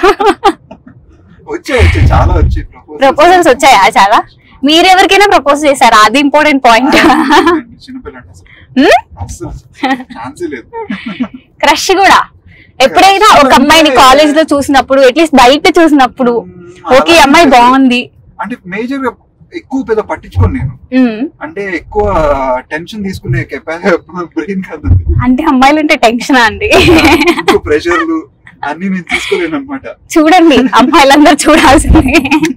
వచ్చాయి వచ్చాయి చాలా వచ్చాయి ప్రపోజల్స్ వచ్చాయా చాలా మీరెవరికైనా ప్రపోజ్ చేశారా అది ఇంపార్టెంట్ పాయింట్ చిన్నపిల్లండి అసలు అసలు ఛాన్సే లేదు క్రష్ కూడా ఎప్పుడైనా ఒక అమ్మాయిని కాలేజ్ లో చూసినప్పుడు అట్లీస్ట్ బయట చూసినప్పుడు ఓకే ఈ అమ్మాయి బాగుంది అంటే మేజర్ గా ఎక్కువ పెద్ద పట్టించుకోను నేను ఉమ్. అంటే ఎక్కువ టెన్షన్ తీసుకునే కెపాసిటీ బ్రెయిన్ కాదు అది. అంటే అమ్మాయిలు అంటే టెన్షన్ అండి ఎక్కువ ప్రెషర్లు అన్ని నేను తీసుకోలేను అనమాట చూడండి అమ్మాయిలందరూ చూడాల్సింది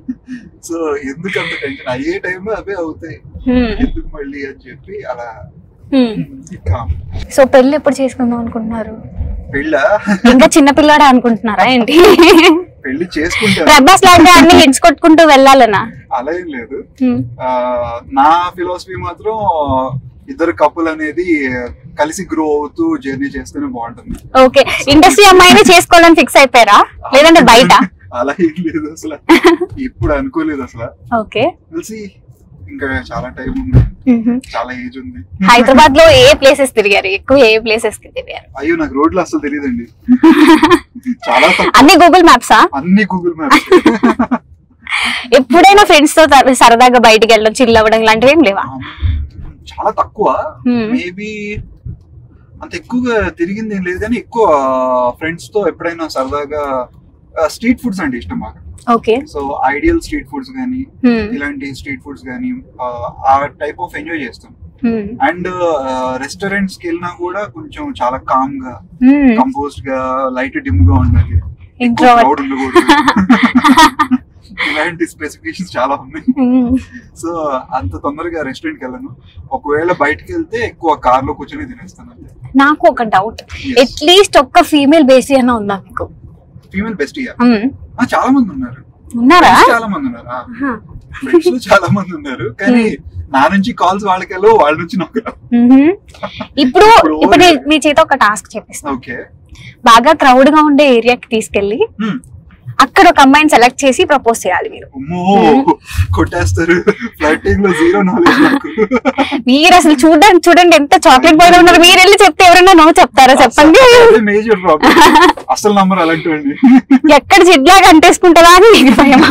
సో ఎందుకు అంత టెన్షన్ అయ్యే టైంలో అవే అవుతాయి ఉమ్. ఎందుకు మళ్ళీ అని చెప్పి అలా ఉమ్. calm. సో పెళ్లి ఎప్పుడు చేసుకుందాం అనుకుంటున్నారు పెళ్ళ ఇంకా చిన్న పిల్లాడే అనుకుంటున్నారా ఏంటి పెళ్లి చేసుకుంటాను ప్రభాస్ లాంటి అన్ని హిట్స్ కొట్టుకుంటూ వెళ్ళాలనా అలా ఏం లేదు ఉమ్. ఆ, నా ఫిలాసఫీ మాత్రం ఇద్దరు కపుల్ అనేది కలిసి గ్రో అవుతూ జర్నీ చేస్తేనే బాగుంటుంది ఓకే ఇండస్ట్రీ అమ్మాయిని చేసుకోవాలని ఫిక్స్ అయిపోయారా లేదంటే బయట అలా ఏం లేదు అసలు ఇప్పుడు అనుకోలేదు అసలు ఓకే తెలిసి ఇంకా చాలా టైం ఉంది చాలా ఏజ్ ఉంది హైదరాబాద్ లో ఏ ప్లేసెస్ తిరిగారు ఎక్కువ ఏ ప్లేసెస్ కి తిరిగారు అయ్యో నాకు రోడ్లు అసలు తెలియదండి చాలా తక్కువ అన్ని గూగుల్ మ్యాప్సా అన్ని గూగుల్ మ్యాప్స్ ఎప్పుడైనా ఫ్రెండ్స్ తో త- సరదాగా బయటికి వెళ్ళడం చిల్ అవ్వడం లాంటివి ఏం లేవా చాలా తక్కువ Hmm. మేబీ అంత ఎక్కువగా తిరిగింది ఏం లేదు కానీ ఎక్కువ ఫ్రెండ్స్ తో ఎప్పుడైనా సరదాగా స్ట్రీట్ ఫుడ్స్ అంటే ఇష్టం బాగా okay so ideal street foods కానీ ఇలాంటి స్ట్రీట్ ఫుడ్స్ కానీ ఆ టైప్ ఆఫ్ ఎంజాయ్ చేస్తాం అండ్ రెస్టారెంట్స్ కి వెళ్ళినా కూడా కొంచెం చాలా కామ్ గా కంపోజ్డ్ గా లైట్ డిమ్ గా ఉండాలి Introvert. క్రౌడ్ ఉండకూడదు ఇలాంటి స్పెసిఫికేషన్స్ చాలా ఉన్నాయి సో అంత తొందరగా రెస్టారెంట్ కి వెళ్ళను ఒకవేళ బయటకు వెళ్తే ఎక్కువ కార్ లో కూర్చొని తినేస్తాను అంతే నాకు ఒక డౌట్ Yes. అట్లీస్ట్ ఒక్క ఫీమేల్ బేసి అన్న ఉందా మీకు ఫీమేల్ బెస్ట్ ఇయర్ మ్మ్. చాలా మంది ఉన్నారు ఉన్నారా Friends చాలా మంది ఉన్నారు ఆహా. ఫ్రెండ్స్ లో చాలా మంది ఉన్నారు కానీ నా నుంచి కాల్స్ వాళ్ళకెళ్ళు వాళ్ళ నుంచి నాకు మ్మ్. ఇప్పుడు ఇప్పుడు ఇప్పుడు నీ- మీ చేత ఒక టాస్క్ చెప్పిస్తాను ఓకే బాగా క్రౌడ్ గా ఉండే ఏరియాకి తీసుకెళ్లి అక్కడ ఒక అమ్మాయిని సెలెక్ట్ చేసి ప్రపోజ్ చేయాలి మీరు అమ్మో కొట్టేస్తారు ఫ్లైటింగ్ లో జీరో నాలెడ్జ్ నాకు మీరు అసలు చూడండి చూడండి ఎంత చాక్లెట్ బాయ్ ఉన్నారు మీరు వెళ్ళి చెప్తే ఎవరైనా నో చెప్తారా చెప్పండి మేజర్ ప్రాబ్లం అసలు నంబర్ అలాంటివండి ఎక్కడ జిడ్లాగా అంటేసుకుంటారా అని మీకు భయమా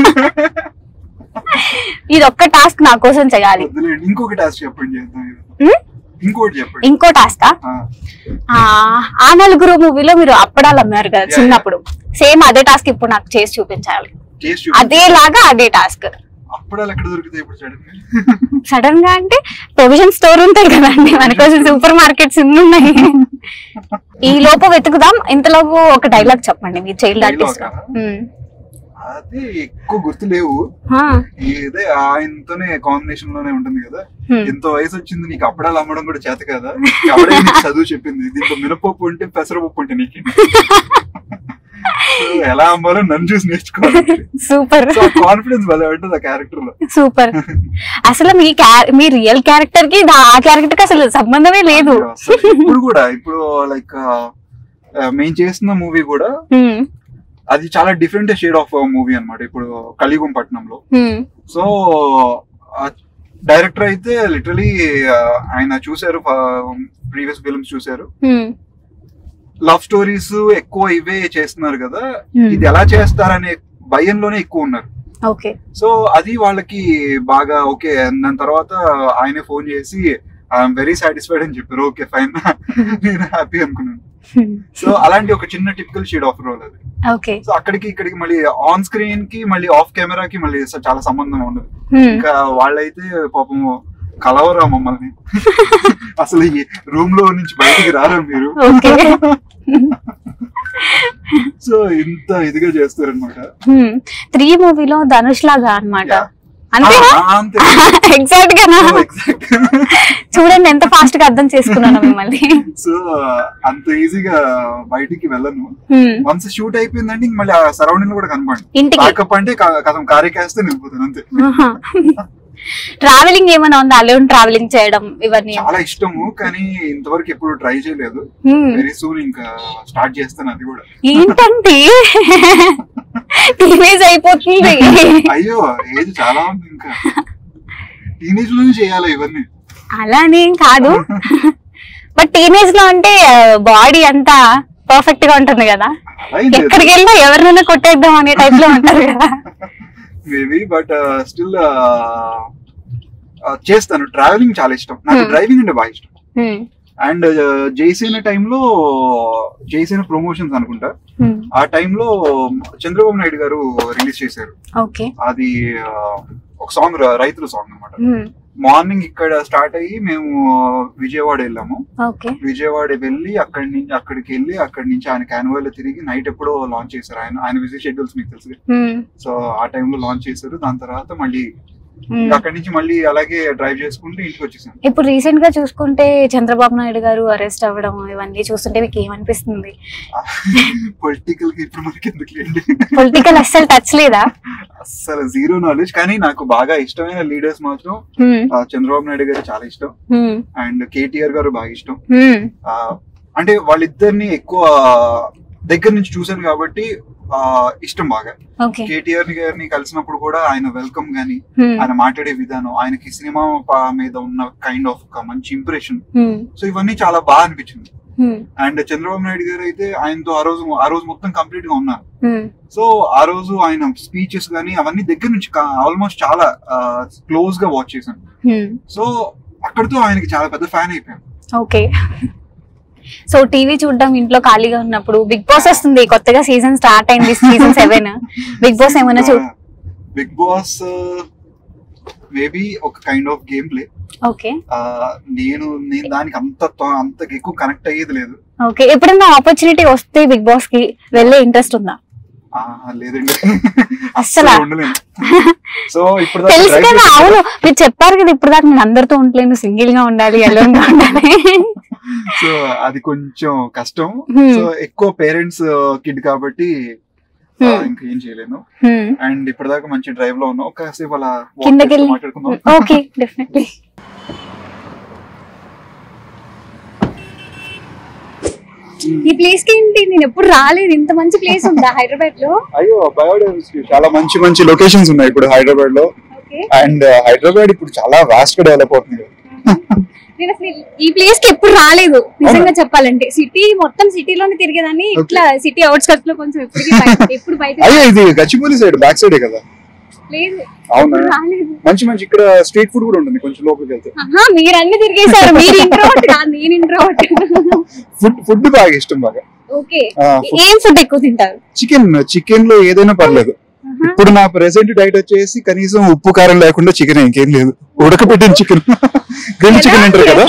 ఇది ఒక్క టాస్క్ నా కోసం చేయాలి వద్దులేండి ఇంకొక టాస్క్ చెప్పండి చేద్దాం ఇది. మ్మ్? ఇంకోటి చెప్పండి ఇంకో టాస్కా ఆ, ఆ నలుగురు మూవీలో మీరు అప్పడాలు అమ్మారు కదా చిన్నప్పుడు సేమ్ అదే టాస్క్ ఇప్పుడు నాకు చేసి చూపించాలి చేసి చూపించు. అదేలాగా అదే టాస్క్ అప్పుడాలు ఎక్కడ దొరుకుతాయి ఇప్పుడు సడన్ సడన్ గా అంటే ప్రొవిజన్ స్టోర్ ఉంటాయి కదండి మన కోసం సూపర్ మార్కెట్స్ ఇన్ని ఉన్నాయి ఈ లోపు వెతుకుదాం ఇంతలోపు ఒక డైలాగ్ చెప్పండి మీ చైల్డ్ ఆర్టిస్ట్ Dialogue ఆ? అది ఎక్కువ గుర్తు లేవు ఇదే ఆయనతోనే కాంబినేషన్ లోనే ఉంటుంది కదా Hmm. ఎంత వయసు వచ్చింది నీకు అప్పడాలు అమ్మడం కూడా చేత కదా అప్పుడే నీకు చదువు చెప్పింది దీంట్లో మినపప్పు ఉంటే పెసరపప్పు ఉంటే నీకు So, ఎలా అమ్మాలో నన్ను చూసి నేర్చుకోవాలి సూపర్ సో కాన్ఫిడెన్స్ భలే ఉంటుంది ఆ క్యారెక్టర్ లో సూపర్ అసలు మీ క్యా- మీ రియల్ క్యారెక్టర్ కి దా- ఆ క్యారెక్టర్ కి అసలు సంబంధమే లేదు అసలు ఇప్పుడు కూడా ఇప్పుడు లైక్ మేము చేస్తున్న మూవీ కూడా హ్మ్, అది చాలా డిఫరెంట్ షేడ్ ఆఫ్ మూవీ అన్నమాట ఇప్పుడు కలిగుం పట్నంలో హ్మ్, సో డైరెక్టర్ అయితే లిటరలీ ఆయన చూశారు ప్రీవియస్ ఫిల్మ్స్ చూశారు హ్మ్, లవ్ స్టోరీస్ ఎక్కువ ఇవే చేస్తున్నారు కదా Hmm. ఇది ఎలా చేస్తారనే భయంలోనే ఎక్కువ ఉన్నారు ఓకే సో అది వాళ్ళకి బాగా ఓకే దాని తర్వాత ఆయనే ఫోన్ చేసి ఐఎమ్ వెరీ సాటిస్ఫైడ్ అని చెప్పారు ఓకే ఫైన్ నేను హ్యాపీ అనుకున్నాను సో అలాంటి ఒక చిన్న టిపికల్ షేడ్ ఆఫ్ రోల్ అది ఓకే సో అక్కడికి ఇక్కడికి మళ్ళీ ఆన్ స్క్రీన్ కి మళ్ళీ ఆఫ్ కెమెరా కి మళ్ళీ స- చాలా సంబంధం ఉండదు ఇంకా వాళ్ళైతే పాపం కలవరా మమ్మల్ని అసలు ఈ రూమ్ లో నుంచి బయటికి రారా మీరు ఓకే సో ఇంత ఇదిగా చేస్తారనమాట త్రీ మూవీలో ధనుష్ లాగా అన్నమాట అంతే అంతే ఎగ్జాక్ట్ గా ఎగ్జాక్ట్ చూడండి ఎంత ఫాస్ట్ గా అర్థం చేసుకున్నాను మిమ్మల్ని సో అంత ఈజీగా బయటికి వెళ్ళను Hmm. వన్స్ షూట్ అయిపోయిందంటే ఇంక మళ్ళీ ఆ సరౌండింగ్ కూడా కనపడి ఇంటికి ప్యాకప్ అంటే క- కథం కారేకేస్తే వెళ్ళిపోతాను అంతే ట్రావెలింగ్ ఏమైనా ఉందా అలోన్ ట్రావెలింగ్ చేయడం ఇవన్నీ చాలా ఇష్టము కానీ ఇంతవరకు ఎప్పుడు ట్రై చేయలేదు Hmm. వెరీ సూన్ ఇంకా స్టార్ట్ చేస్తాను అది కూడా ఏంటంటే టీనేజ్ అయిపోతుంది అయ్యో ఏజ్ చాలా ఉంది ఇంకా టీనేజ్ లోనే చేయాలి ఇవన్నీ అలానేం కాదు బట్ టీనేజ్ లో అంటే బాడీ అంతా పర్ఫెక్ట్ గా ఉంటుంది కదా అలా ఏం లేదు ఎక్కడికి వెళ్ళినా ఎవరినైనా కొట్టేద్దాం అనే టైప్ లో ఉంటారు కదా మేబీ బట్ స్టిల్ చేస్తాను ట్రావెలింగ్ చాలా ఇష్టం నాకు Hmm. డ్రైవింగ్ అంటే బాగా ఇష్టం Hmm. అండ్ జైసేన టైంలో జైసేన ప్రమోషన్స్ అనుకుంటా Hmm. ఆ టైంలో చంద్రబాబు నాయుడు గారు రిలీజ్ చేశారు ఓకే అది ఆ, ఒక సాంగ్ రైతుల సాంగ్ అనమాట Hmm. మార్నింగ్ ఇక్కడ స్టార్ట్ అయ్యి మేము విజయవాడ వెళ్ళాము ఓకే విజయవాడ వెళ్ళి అక్కడి నుంచి అక్కడికి వెళ్ళి అక్కడి నుంచి ఆయన క్యాన్వాల్ తిరిగి నైట్ ఎప్పుడో లాంచ్ చేశారు ఆయన ఆయన విజిట్ షెడ్యూల్స్ మీకు తెలుసు Hmm. సో ఆ టైంలో లాంచ్ చేశారు దాని తర్వాత మళ్ళీ Hmm. ఇంకా అక్కడి నుంచి మళ్ళీ అలాగే డ్రైవ్ చేసుకుంటూ ఇంటికి వచ్చేసాను ఇప్పుడు రీసెంట్ గా చూసుకుంటే చంద్రబాబు నాయుడు గారు అరెస్ట్ అవ్వడం ఇవన్నీ చూస్తుంటే మీకు ఏమనిపిస్తుంది పొలిటికల్ కి ఇప్పుడు మనకి ఎందుకు లేండి పొలిటికల్ అస్సలు టచ్ లేదా అస్సలు జీరో నాలెడ్జ్ కానీ నాకు బాగా ఇష్టమైన లీడర్స్ మాత్రం Hmm. ఆ, చంద్రబాబు నాయుడు గారు చాలా ఇష్టం Hmm. అండ్ కేటీఆర్ గారు బాగా ఇష్టం Hmm. ఆ, అంటే వాళ్ళిద్దరిని ఎక్కువ దగ్గర నుంచి చూశాను కాబట్టి ఆ, ఇష్టం బాగా ఓకే కేటీఆర్ గారిని కలిసినప్పుడు కూడా ఆయన వెల్కమ్ గాని Hmm. ఆయన మాట్లాడే విధానం ఆయనకి సినిమా ప- మీద ఉన్న కైండ్ ఆఫ్ ఒక మంచి ఇంప్రెషన్ Hmm. సో ఇవన్నీ చాలా బాగా అనిపించింది Hmm. అండ్ చంద్రబాబు నాయుడు గారు అయితే ఆయనతో ఆ రోజు ఆ రోజు మొత్తం కంప్లీట్ గా ఉన్నారు Hmm. సో ఆ రోజు ఆయన స్పీచెస్ కానీ అవన్నీ దగ్గర నుంచి ఆల్మోస్ట్ చాలా క్లోజ్ గా వాచ్ చేశాను Hmm. సో అక్కడితో ఆయనకి చాలా పెద్ద ఫ్యాన్ అయిపోయాను ఓకే సో టీవీ చూడడం ఇంట్లో ఖాళీగా ఉన్నప్పుడు బిగ్ బాస్ వస్తుంది కొత్తగా సీజన్ స్టార్ట్ అయింది సీజన్ సెవెన్ బిగ్ బాస్ ఏమైనా చూ బిగ్ బాస్ మేబీ ఒక kind of game play okay నేను నేను దానికి అంత త- అంత ఎక్కువ కనెక్ట్ అయ్యేది లేదు ఓకే ఎప్పుడైనా ఆపర్చునిటీ వస్తే బిగ్ బాస్ కి వెళ్ళే ఇంట్రెస్ట్ ఉందా ఆ, లేదండి అస్సలా? ఉండలేను సో ఇప్పుడు తెలుసు కదా అవును మీరు చెప్పారు కదా ఇప్పుడు దాకా నేను అందరితో ఉండలేను సింగిల్ గా ఉండాలి alone గా ఉండాలి సో అది కొంచెం కష్టం Hmm. సో ఎక్కువ పేరెంట్స్ కిడ్ కాబట్టి ఆ, Hmm. ఇంకా ఏం చేయలేను Hmm. అండ్ ఇప్పటిదాకా మంచి డ్రైవ్ లో ఉన్నాం ఒకసేపు అలా walk కిందకి చేస్తూ వెళ్ళి మాట్లాడుకుందాం ఓకే డెఫినెట్లీ ఈ ప్లేస్ కి ఏంటి నేను ఎప్పుడు రాలేదు ఇంత మంచి ప్లేస్ ఉందా హైదరాబాద్ లో అయ్యో బయోడైవర్సిటీ చాలా మంచి మంచి లొకేషన్స్ ఉన్నాయి ఇప్పుడు హైదరాబాద్ లో ఓకే అండ్ హైదరాబాద్ ఇప్పుడు చాలా వాస్ట్ గా డెవలప్ అవుతుంది నేను అసలు ఈ ప్లేస్ కి ఎప్పుడు రాలేదు నిజంగా చెప్పాలంటే సిటీ మొత్తం సిటీలోనే తిరిగేదాన్ని ఇట్లా సిటీ అవుట్స్కట్స్ లో కొంచెం ఎప్పటికీ బయట ఎప్పుడు బయట అయ్యో ఇది గచ్చిబౌలి సైడ్ బ్యాక్ సైడే కదా లేదు అవునా ఎప్పుడు రాలేదు మంచి మంచి ఇక్కడ స్ట్రీట్ ఫుడ్ కూడా ఉంటుంది కొంచెం లోపలికి వెళ్తే ఆహా, మీరు అన్ని తిరిగేశారు మీరు ఇంట్రోవర్ట్ కాదు నేను ఇంట్రోవర్ట్ ఫుడ్ ఫుడ్ బాగా ఇష్టం బాగా ఓకే ఆ, ఏం ఫుడ్ ఎక్కువ తింటారు చికెన్ చికెన్ లో ఏదైనా పర్లేదు ఆహా. ఇప్పుడు నా ప్రెసెంట్ డైట్ వచ్చేసి కనీసం ఉప్పు కారం లేకుండా చికెన్ ఇంకేం లేదు ఉడకబెట్టిన చికెన్ గ్రిల్ చికెన్ అంటారు కదా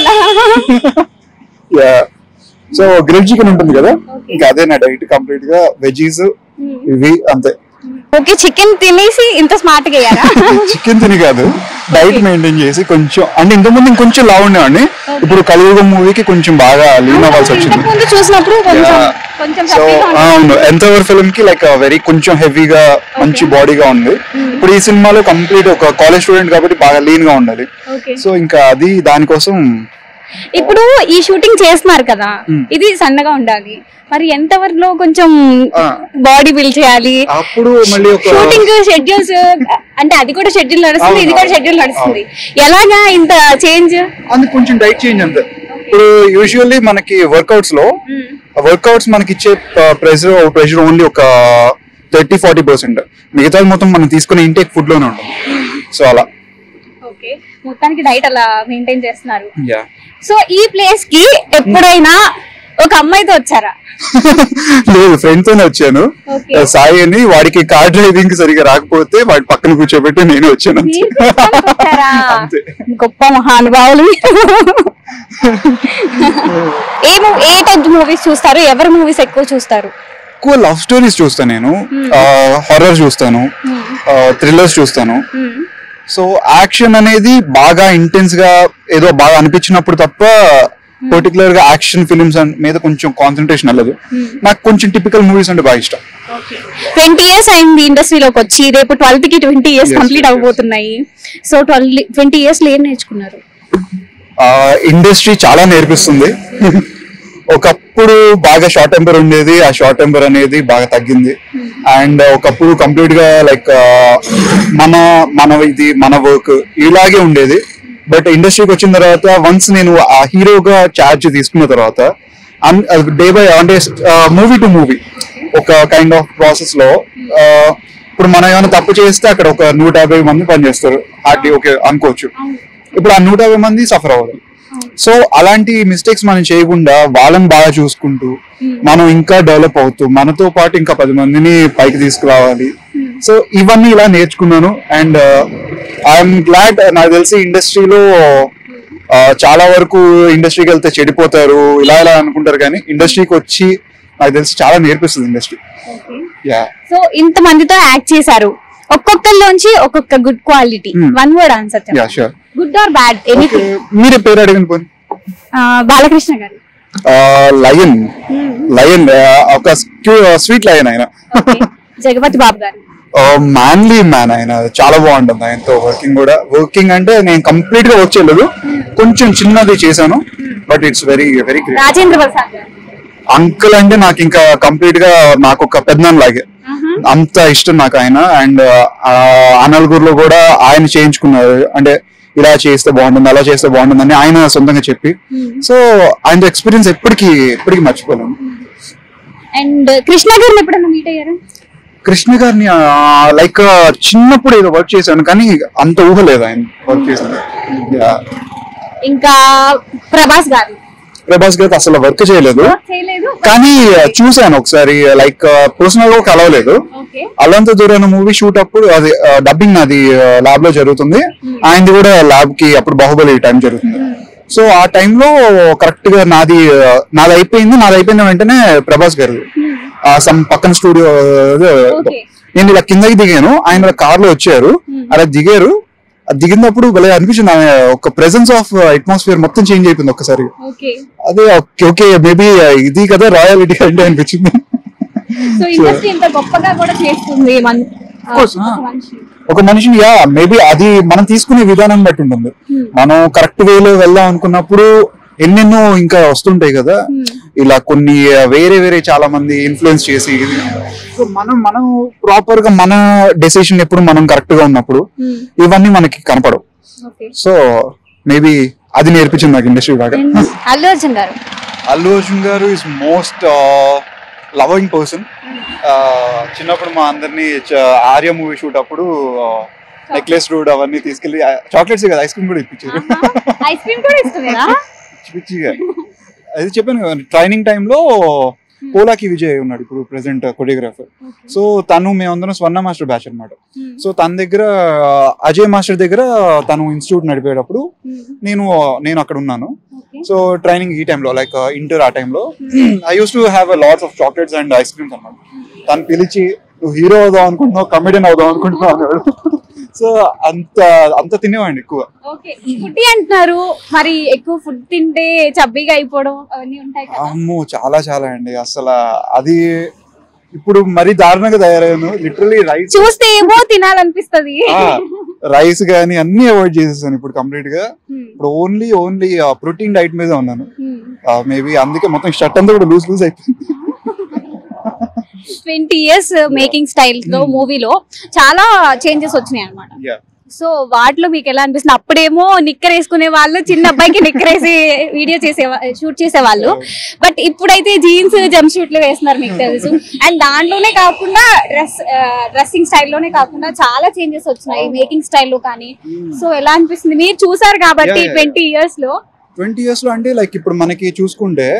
సో గ్రిల్ చికెన్ ఉంటుంది కదా Okay. ఇంకా అదే నా డైట్ కంప్లీట్ గా వెజీస్ ఇవి అంతే ఓకే చికెన్ తినేసి ఇంత స్మార్ట్ గా అయ్యారా చికెన్ తిని కాదు డైట్ మెయింటైన్ చేసి కొంచెం అంటే ఇంతకుముందు ఇంకొంచెం లావు ఉండేవాడిని ఇప్పుడు కలియుగం మూవీకి కొంచెం బాగా లీన్ అవ్వాల్సి వచ్చింది ఇంతకు ముందు చూసినప్పుడు కొంచెం Yeah. కొంచెం సో చప్పగా ఉంది. అవును ఎంతవర్ ఫిల్మ్ కి లైక్ వెరీ కొంచెం హెవీగా మంచి బాడీగా ఉంది ఇప్పుడు ఈ సినిమాలో కంప్లీట్ ఒక కాలేజ్ స్టూడెంట్ కాబట్టి బాగా లీన్ గా ఉండాలి ఓకే సో ఇంకా అది దానికోసం ఇప్పుడు ఈ షూటింగ్ చేస్తున్నారు కదా Hmm. ఇది సన్నగా ఉండాలి మరి ఎంత వరకులో కొంచెం ఆ. బాడీ బిల్డ్ చేయాలి అప్పుడు మళ్ళీ ఒక షూటింగ్ షెడ్యూల్స్ అంటే అది కూడా షెడ్యూల్ నడుస్తుంది ఇది కూడా అవును. షెడ్యూల్ నడుస్తుంది ఎలాగా ఇంత చేంజ్ అందుకు కొంచెం డైట్ చేంజ్ అంతే ఇప్పుడు యూజువల్లీ మనకి వర్కౌట్స్ లో వర్కౌట్స్ మనకి ఇచ్చే ప్రెషర్ ప్రెషర్ ఓన్లీ ఒక థర్టీ ఫార్టీ పర్సెంట్ మిగతాది మొత్తం మనం తీసుకునే ఇంటేక్ ఫుడ్ లోనే ఉంటుంది సో అలా ఓకే మొత్తానికి డైట్ అలా మెయింటైన్ చేస్తున్నారు యా సో ఈ ప్లేస్ కి ఎప్పుడైనా ఒక అమ్మాయితో వచ్చారా లేదు ఫ్రెండ్ తోనే వచ్చాను Okay. సాయి అని వాడికి కార్ డ్రైవింగ్ సరిగా రాకపోతే వాడి పక్కన కూర్చోబెట్టి నేను వచ్చాను అంతే. మీరు చూడడానికి వచ్చారా? అంతే. గొప్ప మహానుభావులు ఏ mov- ఏ టైప్ మూవీస్ చూస్తారు ఎవరి మూవీస్ ఎక్కువ చూస్తారు ఎక్కువ లవ్ స్టోరీస్ చూస్తాను నేను హారర్ చూస్తాను థ్రిల్లర్స్ చూస్తాను సో యాక్షన్ అనేది బాగా ఇంటెన్స్ గా ఏదో బాగా అనిపించినప్పుడు తప్ప పర్టికులర్ గా యాక్షన్ ఫిల్మ్స్ మీద కొంచెం కాన్సన్ట్రేషన్ వెళ్ళదు నాకు కొంచెం టిపికల్ మూవీస్ అంటే బాగా ఇష్టం ట్వంటీ ఇయర్స్ అయింది ఇండస్ట్రీలోకి వచ్చి రేపు ట్వెల్త్ కి twenty years Yes, complete yes, yes. అవబోతున్నాయి సో ట్వెల్వ్ ట్వంటీ ఇయర్స్ లో ఏం నేర్చుకున్నారు ఇండస్ట్రీ చాలా నేర్పిస్తుంది ఒకప్పుడు బాగా షార్ట్ టెంపర్ ఉండేది ఆ షార్ట్ టెంపర్ అనేది బాగా తగ్గింది అండ్ ఒకప్పుడు కంప్లీట్ గా లైక్ మన మన ఇది మన వర్క్ ఇలాగే ఉండేది బట్ ఇండస్ట్రీకి వచ్చిన తర్వాత వన్స్ నేను ఆ హీరోగా ఛార్జ్ తీసుకున్న తర్వాత డే బై అంటే మూవీ టు మూవీ ఒక కైండ్ ఆఫ్ ప్రాసెస్ లో ఆ, ఇప్పుడు మనం ఏమైనా తప్పు చేస్తే అక్కడ ఒక నూట యాభై మంది పనిచేస్తారు హార్డ్లీ ఓకే అనుకోవచ్చు ఇప్పుడు ఆ నూట యాభై మంది సఫర్ అవ్వరు సో అలాంటి మిస్టేక్స్ మనం చేయకుండా వాళ్ళని బాగా చూసుకుంటూ మనం ఇంకా డెవలప్ అవుతూ మనతో పాటు ఇంకా పది మందిని పైకి తీసుకురావాలి సో ఇవన్నీ ఇలా నేర్చుకున్నాను అండ్ ఐఎమ్ గ్లాడ్ నాకు తెలిసి ఇండస్ట్రీలో చాలా వరకు ఇండస్ట్రీకి వెళ్తే చెడిపోతారు ఇలా ఇలా అనుకుంటారు కానీ ఇండస్ట్రీకి వచ్చి నాకు తెలిసి చాలా నేర్పిస్తుంది ఇండస్ట్రీ యా సో ఇంత మందితో యాక్ట్ చేశారు ఒక్కొక్కరిలోంచి ఒక్కొక్క good quality Hmm. One word answer yeah sure good or bad anything మీరే పేరు అడిగిన పోనీ బాలకృష్ణ గారు లయన్ లయన్ ఒక స్వీట్ లయన్ ఆయన Okay. జగపతి బాబు గారు మ్యాన్లీ మ్యాన్ ఆయన చాలా బాగుంటుంది ఆయనతో వర్కింగ్ కూడా వర్కింగ్ అంటే నేను కంప్లీట్ గా వర్క్ చేయలేదు కొంచెం చిన్నది చేశాను but it's very very great Rajendra Prasad గారు అంకుల్ అంటే నాకు ఇంకా కంప్లీట్ గా నాకు ఒక పెద్ద లాగే అంత ఇష్టం నాకు ఆయన అండ్ అనల్గూరులో కూడా ఆయన చేయించుకున్నారు అంటే ఇలా చేస్తే బాగుంటుంది అలా చేస్తే బాగుంటుంది అని ఆయన సొంతంగా చెప్పి సో ఆయన ఎక్స్పీరియన్స్ ఎప్పటికీ ఎప్పటికీ మర్చిపోలేము అండ్ కృష్ణ గారిని ఎప్పుడైనా మీట్ అయ్యారు కృష్ణ గారిని లైక్ చిన్నప్పుడు ఏదో వర్క్ చేశాను కానీ అంత ఊహ లేదు ఆయన వర్క్ చేశాను Yeah. ఇంకా ప్రభాస్ గారు ప్రభాస్ గారికి అసలు వర్క్ చేయలేదు చేయలేదు కానీ చూశాను ఒకసారి లైక్ పర్సనల్ గా కలవలేదు ఓకే అల్లంత దూరాన మూవీ షూట్ అప్పుడు అది డబ్బింగ్ నాది ల్యాబ్ లో జరుగుతుంది ఆయనది కూడా ల్యాబ్ కి అప్పుడు బాహుబలి టైం జరుగుతుంది సో ఆ టైంలో కరెక్ట్ గా నాది uh, నాది అయిపోయింది నాది అయిపోయిన వెంటనే ప్రభాస్ గారు సమ్ పక్కన స్టూడియో Okay. నేను ఇలా కిందకి దిగాను ఆయన కార్ లో వచ్చారు అలా దిగారు అది దిగినప్పుడు భలే అనిపించింది ఆయన ఒక ప్రెసెన్స్ ఆఫ్ అట్మాస్ఫియర్ మొత్తం చేంజ్ అయిపోయింది ఒక్కసారి ఓకే అదే ఓకే ఓకే మేబీ ఇది కదా రాయాలిటీ అంటే అనిపించింది సో ఇండస్ట్రీ ఇంత గొప్పగా కూడా చేస్తుంది మన course, ఒక ah. మనిషి ఒక మనిషిని యా మేబీ అది మనం తీసుకునే విధానం బట్టి ఉంటుంది మనం కరెక్ట్ వేలో వెళ్దాం అనుకున్నప్పుడు ఎన్నెన్నో ఇంకా వస్తుంటాయి కదా ఇలా కొన్ని వేరే వేరే చాలా మంది ఇన్ఫ్లుయెన్స్ చేసి సో మనం మనం ప్రాపర్ గా మన డెసిషన్ ఎప్పుడు మనం కరెక్ట్ గా ఉన్నప్పుడు ఇవన్నీ మనకి కనపడవు ఓకే సో మేబీ అది నేర్పించింది నాకు ఇండస్ట్రీ బాగా అల్లు అర్జున్ గారు అల్లు అర్జున్ గారు ఇస్ మోస్ట్ లవింగ్ పర్సన్ చిన్నప్పుడు మా అందరినీ చ- ఆర్య మూవీ షూట్ అప్పుడు నెక్లెస్ రోడ్ అవన్నీ తీసుకెళ్లి చాక్లెట్స్ కదా ఐస్ క్రీమ్ కూడా ఇప్పించారు ఐస్ క్రీమ్ కూడా ఇస్తుందా పిచ్చి పిచ్చిగా అది చెప్పాను కదా ట్రైనింగ్ టైంలో పోలాకి విజయ్ ఉన్నాడు ఇప్పుడు ప్రెసెంట్ కొరియోగ్రాఫర్ సో తను మేమందరం స్వర్ణ మాస్టర్ బ్యాచ్ అన్నమాట సో తన దగ్గర అజయ్ మాస్టర్ దగ్గర తను ఇన్స్టిట్యూట్ నడిపేటప్పుడు నేను నేను అక్కడ ఉన్నాను సో ట్రైనింగ్ ఈ టైంలో లైక్ ఇంటర్ ఆ టైంలో I use to have lots of chocolates and ice creams అన్నమాట తను పిలిచి నువ్వు హీరో అవుదాం అనుకుంటున్నావు కమెడియన్ అవుదాం అనుకుంటున్నావు అన్నాడు సో అంత అంత తినేవాడిని ఎక్కువ ఓకే ఫుడ్ అంటున్నారు మరి ఎక్కువ ఫుడ్ తింటే చబ్బీగా అయిపోవడం అవన్నీ ఉంటాయి కదా అమ్మో చాలా చాలా అండి అసలు అది ఇప్పుడు మరీ దారుణంగా తయారయ్యాను లిటరలీ రైస్ చూస్తే ఏమో తినాలనిపిస్తది రైస్ గానీ అన్ని అవాయిడ్ చేసేసాను ఇప్పుడు కంప్లీట్ గా ఇప్పుడు ఓన్లీ ఓన్లీ ప్రోటీన్ డైట్ మీద ఉన్నాను మేబీ అందుకే మొత్తం షర్ట్ అంతా కూడా లూజ్ లూజ్ అయిపోయింది ట్వంటీ ఇయర్స్ మేకింగ్ స్టైల్ లో మూవీలో చాలా చేంజెస్ వచ్చినాయి అన్నమాట Yeah. సో వాటిలో మీకు ఎలా అనిపిస్తుంది అప్పుడేమో నిక్కర్ వేసుకునే వాళ్ళు చిన్న అబ్బాయికి నిక్కర్ వేసి వీడియో చేసే షూట్ చేసేవాళ్ళు బట్ ఇప్పుడైతే జీన్స్ జంప్ షూట్లు వేస్తున్నారు మీకు తెలుసు అండ్ దాంట్లోనే కాకుండా డ్రెస్ డ్రెస్సింగ్ స్టైల్లోనే కాకుండా చాలా చేంజెస్ వచ్చినాయి మేకింగ్ స్టైల్లో కానీ సో ఎలా అనిపిస్తుంది మీరు చూసారు కాబట్టి Yeah, yeah. ట్వంటీ ఇయర్స్ లో ట్వంటీ ఇయర్స్ లో అంటే లైక్ ఇప్పుడు మనకి చూసుకుంటే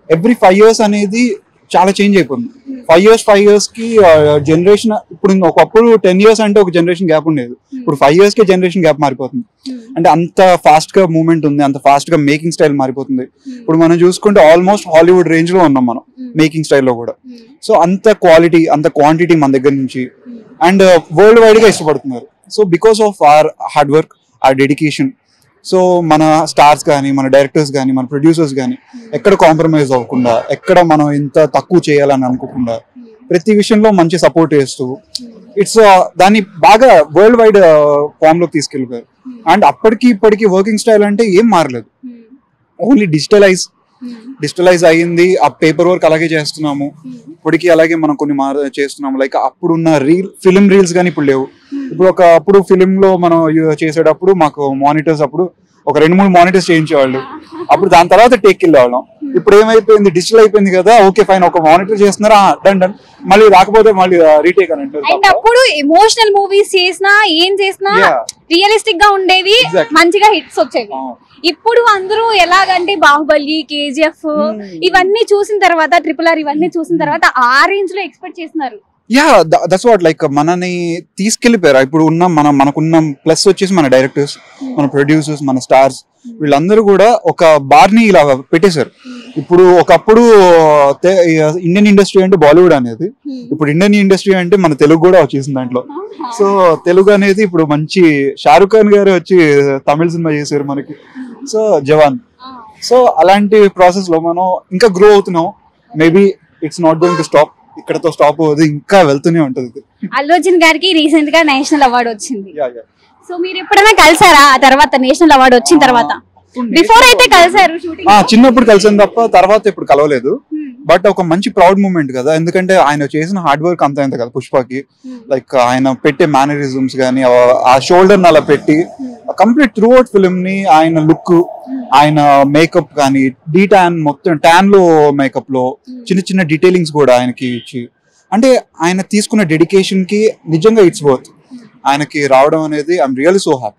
ఎవ్రీ ఫైవ్ ఇయర్స్ అనేది చాలా చేంజ్ అయిపోతుంది ఫైవ్ ఇయర్స్ ఫైవ్ ఇయర్స్ కి జనరేషన్ ఇప్పుడు ఇంకా ఒకప్పుడు టెన్ ఇయర్స్ అంటే ఒక జనరేషన్ గ్యాప్ ఉండేది ఇప్పుడు ఫైవ్ ఇయర్స్ కి జనరేషన్ గ్యాప్ మారిపోతుంది అంటే అంత ఫాస్ట్ గా మూవ్మెంట్ ఉంది అంత ఫాస్ట్ గా మేకింగ్ స్టైల్ మారిపోతుంది ఇప్పుడు మనం చూసుకుంటే ఆల్మోస్ట్ హాలీవుడ్ రేంజ్ లో ఉన్నాం మనం మేకింగ్ స్టైల్లో కూడా సో అంత క్వాలిటీ అంత క్వాంటిటీ మన దగ్గర నుంచి అండ్ వరల్డ్ వైడ్ గా ఇష్టపడుతున్నారు so because of or hard work or dedication so మన స్టార్స్ కానీ మన డైరెక్టర్స్ కానీ మన ప్రొడ్యూసర్స్ కానీ ఎక్కడ కాంప్రమైజ్ అవ్వకుండా ఎక్కడ మనం ఇంత తక్కువ చేయాలని అనుకోకుండా ప్రతి విషయంలో మంచి సపోర్ట్ చేస్తూ ఇట్స్ దాన్ని బాగా వరల్డ్ వైడ్ ఫామ్ లోకి తీసుకెళ్ళిపోయారు అండ్ అప్పటికి ఇప్పటికి వర్కింగ్ స్టైల్ అంటే ఏం మారలేదు ఓన్లీ డిజిటలైజ్ డిజిటలైజ్ అయ్యింది ఆ పేపర్ వర్క్ అలాగే చేస్తున్నాము ఇప్పటికి అలాగే మనం కొన్ని మార చేస్తున్నాము లైక్ అప్పుడున్న రీల్ ఫిలిం రీల్స్ కానీ ఇప్పుడు లేవు ఇప్పుడు ఒక అప్పుడు ఫిలిం లో మనం యు- చేసేటప్పుడు మాకు మానిటర్స్ అప్పుడు ఒక రెండు మూడు మానిటర్స్ చేయించేవాళ్ళు అప్పుడు దాని తర్వాత టేక్ వెళ్ళేవాళ్ళం ఇప్పుడు ఏమైపోయింది డిజిటల్ అయిపోయింది కదా ఓకే ఫైన్ ఒక మానిటర్ చేస్తున్నారా డన్ డన్ మళ్ళీ రాకపోతే మళ్ళీ రీటేక్ అని అంటారు అండ్ అప్పుడు ఎమోషనల్ మూవీస్ చేసినా ఏం చేసినా Yeah. రియలిస్టిక్ గా ఉండేవి Exactly. మంచిగా హిట్స్ వచ్చేవి ఆ. ఇప్పుడు అందరూ ఎలాగంటే బాహుబలి కేజీఎఫ్ ఇవన్నీ చూసిన తర్వాత ట్రిపుల్ ఆర్ ఇవన్నీ చూసిన తర్వాత ఆ రేంజ్ లో ఎక్స్పెక్ట్ చేస్తున్నారు యా దట్స్ వాట్ లైక్ మనని తీసుకెళ్లిపోయారు ఇప్పుడు ఉన్న మన మనకున్న ప్లస్ వచ్చేసి మన డైరెక్టర్స్ మన ప్రొడ్యూసర్స్ మన స్టార్స్ వీళ్ళందరూ కూడా ఒక బార్ని ఇలా పెట్టేశారు ఇప్పుడు ఒకప్పుడు తె- ఇండియన్ ఇండస్ట్రీ అంటే బాలీవుడ్ అనేది ఇప్పుడు ఇండియన్ ఇండస్ట్రీ అంటే మన తెలుగు కూడా వచ్చేసింది దాంట్లో సో తెలుగు అనేది ఇప్పుడు మంచి షారుఖ్ ఖాన్ గారు వచ్చి తమిళ సినిమా చేశారు మనకి సో జవాన్ సో అలాంటి ప్రాసెస్ లో మనం ఇంకా గ్రో అవుతున్నాం maybe it's not going to stop ఇక్కడతో స్టాప్ అవ్వదు ఇంకా వెళ్తూనే ఉంటుంది ఇది. అల్లు అర్జున్ గారికి రీసెంట్ గా నేషనల్ అవార్డు వచ్చింది Yeah, yeah. సో మీరు ఎప్పుడైనా కలిసారా ఆ తర్వాత నేషనల్ అవార్డు వచ్చిన తర్వాత బిఫోర్ అయితే కలిసారు షూటింగ్ ఆ, చిన్నప్పుడు కలిసాను తప్ప తర్వాత ఇప్పుడు కలవలేదు బట్ ఒక మంచి ప్రౌడ్ మూమెంట్ కదా ఎందుకంటే ఆయన చేసిన హార్డ్ వర్క్ అంత అయింది కదా పుష్పకి లైక్ ఆయన పెట్టే మేనరిజమ్స్ కానీ ఆ షోల్డర్ అలా పెట్టి కంప్లీట్ త్రూ అవుట్ ఫిల్మ్ ని ఆయన లుక్ ఆయన మేకప్ కానీ డీ ట్యాన్ మొత్తం ట్యాన్ లో మేకప్ లో చిన్న చిన్న డీటెయిలింగ్స్ కూడా ఆయనకి ఇచ్చి అంటే ఆయన తీసుకున్న డెడికేషన్ కి నిజంగా ఇట్స్ వర్త్ ఆయనకి రావడం అనేది I'm really so happy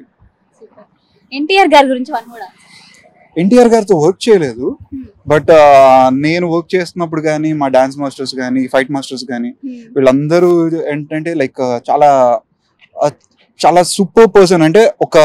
NTR గారి గురించి వన్ కూడా ఎన్టీఆర్ గారితో వర్క్ చేయలేదు బట్ నేను వర్క్ చేస్తున్నప్పుడు కానీ మా డాన్స్ మాస్టర్స్ కానీ ఫైట్ మాస్టర్స్ కానీ వీళ్ళందరూ ఏంటంటే లైక్ చాలా ఆ, చాలా సూపర్ పర్సన్ అంటే ఒక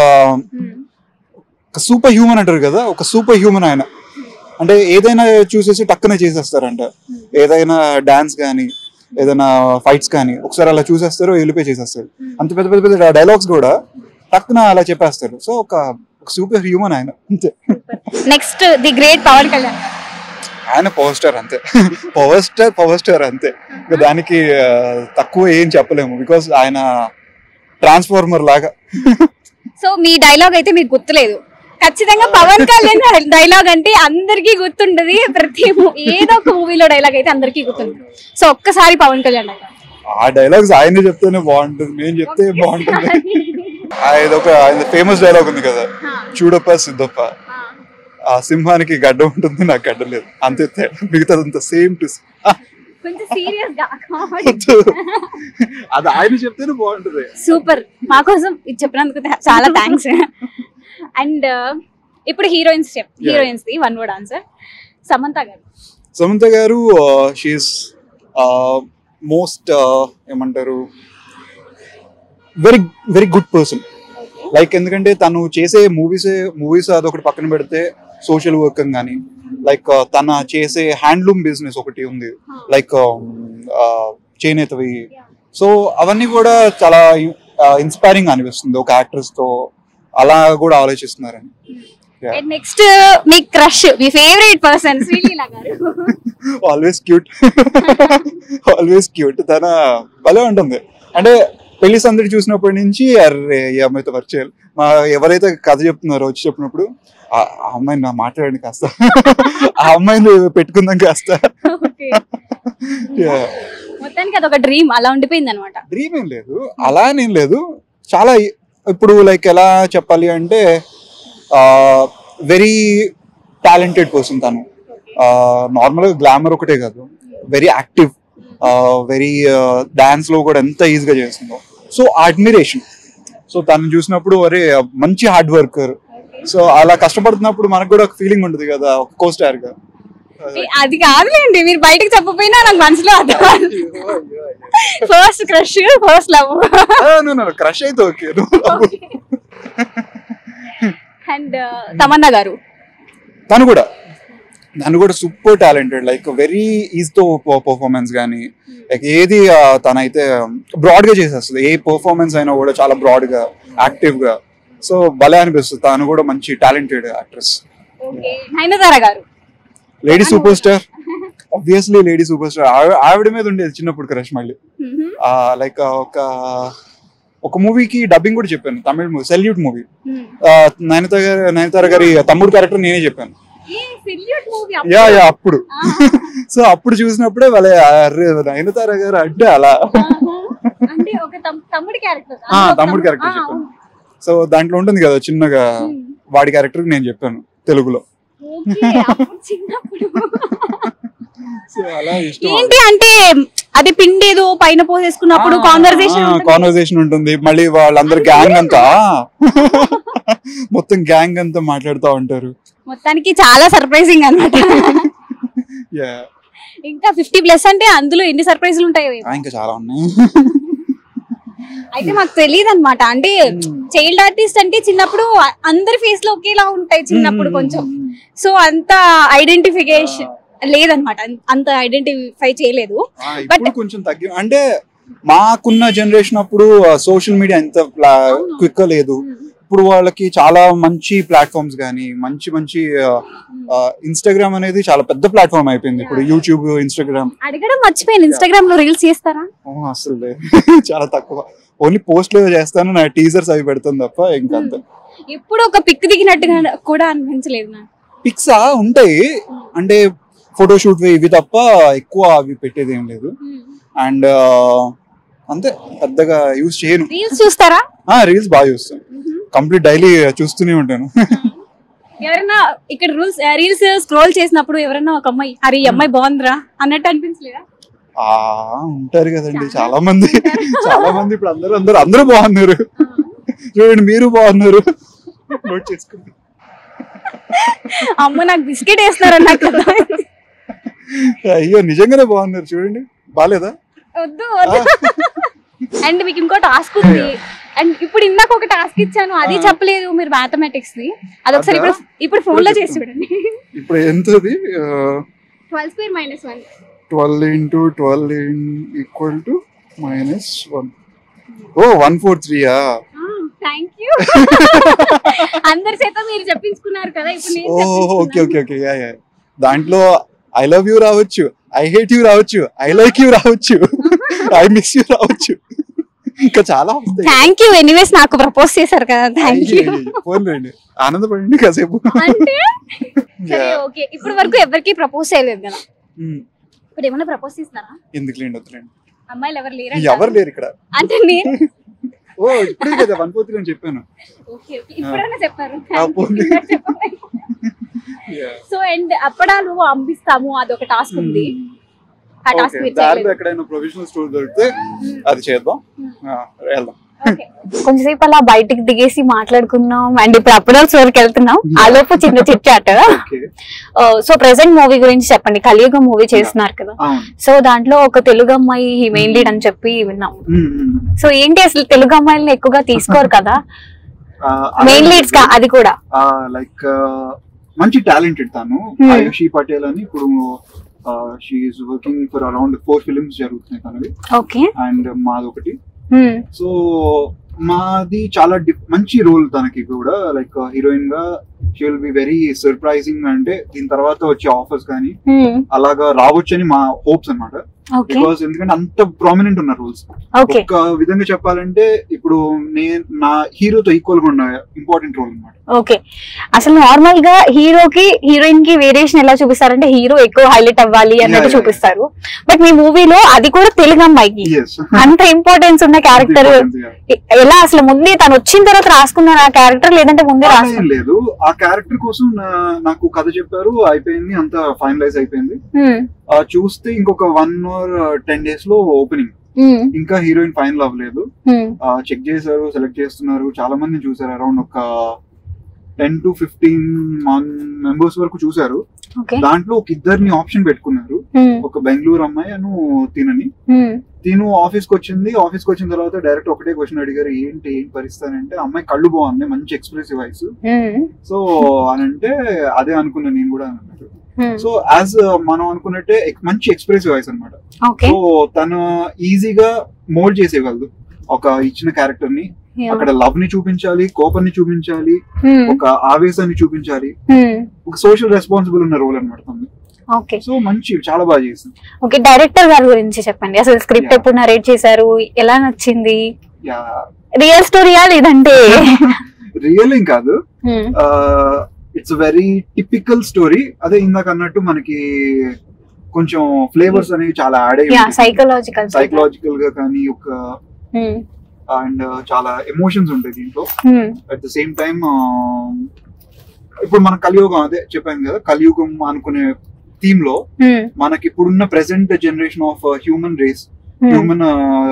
సూపర్ హ్యూమన్ అంటారు కదా ఒక సూపర్ హ్యూమన్ ఆయన అంటే ఏదైనా చూసేసి టక్కున చేసేస్తారంట ఏదైనా డాన్స్ కానీ ఏదైనా ఫైట్స్ కానీ ఒకసారి అలా చూసేస్తారు వెళ్ళిపోయి చేసేస్తారు అంత పెద్ద పెద్ద పెద్ద డైలాగ్స్ కూడా టక్కున అలా చెప్పేస్తారు సో ఒక సూపర్ హ్యూమన్ ఆయన అంతే next the great Pawan Kalyan ఆయన పవర్ స్టార్ అంతే పవర్ స్టార్ పవర్ స్టార్ అంతే ఇంకా దానికి ఆ, తక్కువ ఏం చెప్పలేము బికాస్ ఆయన ట్రాన్స్ఫార్మర్ లాగా సో మీ డైలాగ్ అయితే మీకు గుర్తులేదు ఖచ్చితంగా పవన్ కళ్యాణ్ డైలాగ్ అంటే అందరికీ గుర్తుంటది ప్రతి mo- ఏదో ఒక మూవీలో డైలాగ్ అయితే అందరికీ గుర్తుంది సో ఒక్కసారి పవన్ కళ్యాణ్ dialogue. ఆ డైలాగ్స్ ఆయనే చెప్తేనే బాగుంటుంది నేను చెప్తే బాగుంటుంది ఆయన ఒక ఆయన ఫేమస్ డైలాగ్ ఉంది కదా చూడప్ప సిద్ధప్ప ఆ సింహానికి గడ్డ ఉంటుంది నాకు గడ్డ లేదు అంతే తేడా మిగతాదంతా సేమ్ టు కొంచెం సీరియస్ గా అది ఆయన చెప్తేనే బాగుంటుంది సూపర్ మా కోసం ఇది చెప్పినందుకు థా- చాలా థ్యాంక్స్ అండ్ ఇప్పుడు హీరోయిన్స్ చెప్ heroines the one word answer Samantha గారు సమంత గారు షీఈస్ మోస్ట్ ఏమంటారు very very good person like ఎందుకంటే తను చేసే మూవీస్ మూవీస్ అదొకటి పక్కన పెడితే సోషల్ వర్క్ కానీ లైక్ తన చేసే హ్యాండ్లూమ్ బిజినెస్ ఒకటి ఉంది లైక్ చేనేతవి సో అవన్నీ కూడా చాలా ఇన్స్పైరింగ్ అనిపిస్తుంది ఒక యాక్ట్రెస్ తో అలా కూడా ఆలోచిస్తున్నారని Yeah. అండ్ నెక్స్ట్ మీ క్రష్ మీ ఫేవరెట్ పర్సన్ శ్రీలీల గారు ఆల్వేస్ క్యూట్ ఆల్వేస్ క్యూట్ తన భలే ఉంటుంది అంటే పెళ్లి సందడి చూసినప్పటి నుంచి అర్రే ఈ అమ్మాయితో వర్క్ చేయాలి మా ఎవరైతే కథ చెప్తున్నారో వచ్చి చెప్పినప్పుడు ఆ ఆ అమ్మాయిని నా మాట్లాడండి కాస్త ఆ అమ్మాయిని పెట్టుకుందాం కాస్త మొత్తానికి అది ఒక డ్రీమ్ అలా ఉండిపోయింది అనమాట డ్రీమ్ ఏం లేదు అలా అని ఏం లేదు చాలా ఇ- ఇప్పుడు లైక్ ఎలా చెప్పాలి అంటే వెరీ టాలెంటెడ్ పర్సన్ తను నార్మల్గా గ్లామర్ ఒకటే కాదు వెరీ యాక్టివ్ వెరీ డాన్స్ లో కూడా ఎంత ఈజీగా చేస్తుందో సో అడ్మిరేషన్ సో తను చూసినప్పుడు అరే మంచి హార్డ్ వర్కర్ సో అలా కష్టపడుతున్నప్పుడు మనకు కూడా ఒక ఫీలింగ్ ఉంటుంది కదా ఒక కో స్టార్ గా అది కాదులేండి మీరు బయటకు చెప్పపోయినా నాకు మనసులో అర్థం first crush first love crush అయితే ఓకే అండ్ తమన్నా గారు తను కూడా తను కూడా super talented like very is తో పర్ఫార్మెన్స్ కానీ లైక్ ఏది ఆ, తనైతే బ్రాడ్ గా చేసేస్తుంది ఏ పర్ఫార్మెన్స్ అయినా కూడా చాలా బ్రాడ్ గా యాక్టివ్ గా సో భలే అనిపిస్తుంది తను కూడా మంచి టాలెంటెడ్ యాక్ట్రెస్ నయనతార గారు lady super star obviously lady super star ఆవిడ మీద ఉండేది చిన్నప్పుడు క్రష్ మళ్ళీ లైక్ ఒక ఒక మూవీకి డబ్బింగ్ కూడా చెప్పాను Tamil movie salute movie Nayanthara గారి నయనతార గారి తమ్ముడు క్యారెక్టర్ నేనే చెప్పాను మూవీ యా యా అప్పుడు సో అప్పుడు చూసినప్పుడే వాళ్ళే అరే నయనతార గారు అంటే అలా అంటే ఒక తమ్- తమ్ముడి క్యారెక్టర్ ఆ, తమ్ముడు క్యారెక్టర్ చెప్పాను సో దాంట్లో ఉంటుంది కదా చిన్నగా వాడి క్యారెక్టర్ నేను చెప్పాను తెలుగులో చిన్నప్పుడు సో అలా ఇష్టం ఏంటి అంటే అది పిండేదో పైన పోసేసుకున్నప్పుడు కాన్వర్సేషన్ కాన్వర్సేషన్ ఉంటుంది మళ్ళీ వాళ్ళందరు గ్యాంగ్ అంతా మొత్తం గ్యాంగ్ అంతా మాట్లాడుతూ ఉంటారు మొత్తానికి చాలా సర్ప్రైజింగ్ అన్నమాట యా ఇంకా ఫిఫ్టీ ప్లస్ అంటే అందులో ఎన్ని సర్ప్రైజులు ఉంటాయో ఏమో. ఇంకా చాలా ఉన్నాయి అయితే మాకు తెలియదు అనమాట అంటే చైల్డ్ ఆర్టిస్ట్ అంటే చిన్నప్పుడు అ- అందరి ఫేస్ లో ఒకేలా ఉంటాయి చిన్నప్పుడు కొంచెం సో అంత ఐడెంటిఫికేషన్ లేదనమాట అం- అంత ఐడెంటిఫై చేయలేదు ఆ, ఇప్పుడు కొంచెం తగ్గి అంటే మాకున్న జనరేషన్ అప్పుడు సోషల్ మీడియా ఎంత క్విక్ గా లేదు ఇప్పుడు వాళ్ళకి చాలా మంచి ప్లాట్ఫామ్స్ కానీ మంచి మంచి ఇన్స్టాగ్రామ్ అనేది చాలా పెద్ద ప్లాట్ఫామ్ అయిపోయింది ఇప్పుడు యూట్యూబ్ ఇన్స్టాగ్రామ్ అడగడం మర్చిపోయాను ఇన్స్టాగ్రామ్ లో రీల్స్ చేస్తారా అసలు లేదు. చాలా తక్కువ ఓన్లీ పోస్ట్ చేస్తాను నా టీజర్స్ అవి పెడుతుంది తప్ప ఇంకా అంతే ఎప్పుడు ఒక పిక్ దిగినట్టుగా కూడా అనిపించలేదు నాకు పిక్సా ఉంటాయి అంటే ఫోటోషూట్ ఇవి తప్ప ఎక్కువ అవి పెట్టేది ఏం లేదు అండ్ అంతే పెద్దగా యూజ్ చేయను రీల్స్ చూస్తారా రీల్స్ బాగా చూస్తాను కంప్లీట్ డైలీ చూస్తూనే ఉంటాను ఎవరైనా ఇక్కడ రూల్స్ రీల్స్ స్క్రోల్ చేసినప్పుడు ఎవరైనా ఒక అమ్మాయి అరే ఈ అమ్మాయి బాగుందిరా అన్నట్టు అనిపించలేదా ఆ ఉంటారు కదండి చాలా మంది చాలా మంది ఇప్పుడు అందరూ అందరూ అందరూ బాగున్నారు చూడండి మీరు బాగున్నారు నోట్ చేసుకోండి అమ్మ నాకు బిస్కెట్ వేస్తున్నారు నాకు అర్థమైంది. అయ్యో నిజంగానే బాగున్నారు చూడండి బాగాలేదా వద్దు వద్దు అండ్ మీకు ఇంకో టాస్క్ ఉంది అండ్ ఇప్పుడు ఇందాక ఒక టాస్క్ ఇచ్చాను అది చెప్పలేదు మీరు మ్యాథమెటిక్స్ ది అదొకసారి ఇప్పుడు ఇప్పుడు ఫోన్ లో చేసి చూడండి ఇప్పుడు ఎంతది twelve square minus one twelve into twelve equal to minus one o one four త్రీయా థ్యాంక్ యూ అందరి చేత మీరు చెప్పించుకున్నారు కదా ఇప్పుడు నేను ఓ చెప్పించుకున్నాను. Okay okay okay yeah yeah దాంట్లో ఐ లవ్ యూ రావచ్చు ఐ హేట్ యూ రావచ్చు ఐ లైక్ యూ రావచ్చు ఐ మిస్ యూ రావచ్చు ఇంకా చాలా వస్తాయి థ్యాంక్ యూ ఎనీవేస్ నాకు ప్రపోజ్ చేశారు కదా థ్యాంక్ యూ ఫోన్ రండి ఆనందపడండి కాసేపు అంటే సరే Yeah. ఓకే ఇప్పుడు వరకు ఎవరికి ప్రపోజ్ చేయలేదు కదా ఉమ్, ఇప్పుడు ఏమైనా ప్రపోజ్ చేస్తారా ఎందుకు లేండి వద్దులేండి అమ్మాయిలు ఎవరు లేరు ఎవరు లేరు ఇక్కడ అంటే నేను ఓ ఇప్పుడే కదా వన్ ఫోర్ త్రీ అని చెప్పాను ఓకే ఓకే ఇప్పుడైనా చెప్పారు ఆ, పోనీ. సో అండ్ అప్పడాలు అందిస్తాము అదొక టాస్క్ ఉంది ఆ టాస్క్ ఓకే మీరు దారిలో చేయలేదు ఎక్కడైనా ప్రొఫెషనల్ స్టోర్ దొరికితే అది చేద్దాం ఆ, వెళ్దాం ఓకే కొంచెంసేపు అలా బయటికి దిగేసి మాట్లాడుకున్నాం అండ్ ఇప్పుడు అప్పడాల స్టోర్కి వెళ్తున్నాం ఆ లోపు చిన్న chit chat okay so present movie గురించి చెప్పండి కలియుగ మూవీ చేస్తున్నారు కదా అవును సో దాంట్లో ఒక తెలుగు అమ్మాయి మెయిన్ లీడ్ అని చెప్పి విన్నాం ఉమ్, ఉమ్. సో ఏంటి అసలు తెలుగు అమ్మాయిలను ఎక్కువగా తీసుకోరు కదా ఆ, మెయిన్ అలాగే లీడ్స్ గా అది కూడా లైక్ మంచి టాలెంటెడ్ తను Hmm. ఆయుషి పటేల్ అని ఇప్పుడు she is working for around four films జరుగుతున్నాయి తనవి ఓకే అండ్ మాది ఒకటి సో మాది చాలా డిఫ్- మంచి రోల్ తనకి కూడా లైక్ హీరోయిన్ గా she will be very surprising అంటే దీని తర్వాత వచ్చే ఆఫర్స్ కానీ అలాగా రావచ్చని మా హోప్స్ అన్నమాట ఓకే బికాస్ ఎందుకంటే అంత ప్రామినెంట్ ఉన్న రోల్స్ ఓకే ఒక విధంగా చెప్పాలంటే ఇప్పుడు నేను నా హీరోతో ఈక్వల్ గా ఉన్న ఇంపార్టెంట్ రోల్ అన్నమాట ఓకే అసలు నార్మల్ గా హీరోకి హీరోయిన్ కి వేరియేషన్ ఎలా చూపిస్తారంటే హీరో ఎక్కువ హైలైట్ అవ్వాలి అన్నట్టు Yeah, yeah, చూపిస్తారు బట్ మీ మూవీలో అది కూడా తెలుగు అమ్మాయికి ఎస్ అంత ఇంపార్టెన్స్ ఉన్న క్యారెక్టర్ ఎలా అసలు ముందే తను వచ్చిన తర్వాత రాసుకున్నారు ఆ క్యారెక్టర్ లేదంటే ముందే ఏం రాసుకున్నారు లేదు ఆ క్యారెక్టర్ కోసం నా- నాకు కథ చెప్పారు అయిపోయింది అంత ఫైనలైజ్ అయిపోయింది ఆ చూస్తే ఇంకొక వన్ ఆర్ టెన్ డేస్ లో ఓపెనింగ్ ఇంకా హీరోయిన్ ఫైనల్ అవ్వలేదు చెక్ చేశారు సెలెక్ట్ చేస్తున్నారు చాలా మంది చూసారు అరౌండ్ ఒక టెన్ టు ఫిఫ్టీన్ మెంబర్స్ వరకు చూసారు ఓకే దాంట్లో ఒక ఇద్దరిని ఆప్షన్ పెట్టుకున్నారు ఒక బెంగళూరు అమ్మాయి అను తినని తిను ఆఫీస్ కి వచ్చింది ఆఫీస్ కి వచ్చిన తర్వాత డైరెక్ట్ ఒకటే క్వశ్చన్ అడిగారు ఏంటి ఏం పరిస్థితి అంటే అమ్మాయి కళ్ళు బాగున్నాయి మంచి ఎక్స్ప్రెసివ్ వాయిస్ సో అని అంటే అదే అనుకున్నా నేను కూడా అని అన్నారు సో యాజ్ మనం అనుకున్నట్టే ఎక్- మంచి ఎక్స్ప్రెసివ్ వాయిస్ అన్నమాట ఓకే సో తను ఈజీగా మోల్డ్ చేసేయగలదు ఒక ఇచ్చిన క్యారెక్టర్ ని అక్కడ లవ్ ని చూపించాలి కోపాన్ని చూపించాలి ఒక ఆవేశాన్ని చూపించాలి ఒక సోషల్ రెస్పాన్సిబుల్ ఉన్న రోల్ అనమాట తను ఓకే సో మంచి చాలా బాగా చేసింది ఓకే డైరెక్టర్ గారి గురించి చెప్పండి అసలు స్క్రిప్ట్ Yeah. ఎప్పుడు నరేట్ చేశారు ఎలా నచ్చింది యా రియల్ స్టోరీయా లేదంటే రియల్ ఏం కాదు ఇట్స్ వెరీ టిపికల్ స్టోరీ అదే ఇందాక అన్నట్టు మనకి కొంచెం ఫ్లేవర్స్ అనేవి చాలా యాడ్ యా అయ్యి సైకలాజికల్ సైకలాజికల్ గా కానీ ఒక అండ్ చాలా ఎమోషన్స్ ఉంటాయి దీంట్లో అట్ ద సేమ్ టైం ఇప్పుడు మన కలియుగం అదే చెప్పాను కదా కలియుగం అనుకునే థీమ్ లో మనకి ఇప్పుడున్న present generation of human race human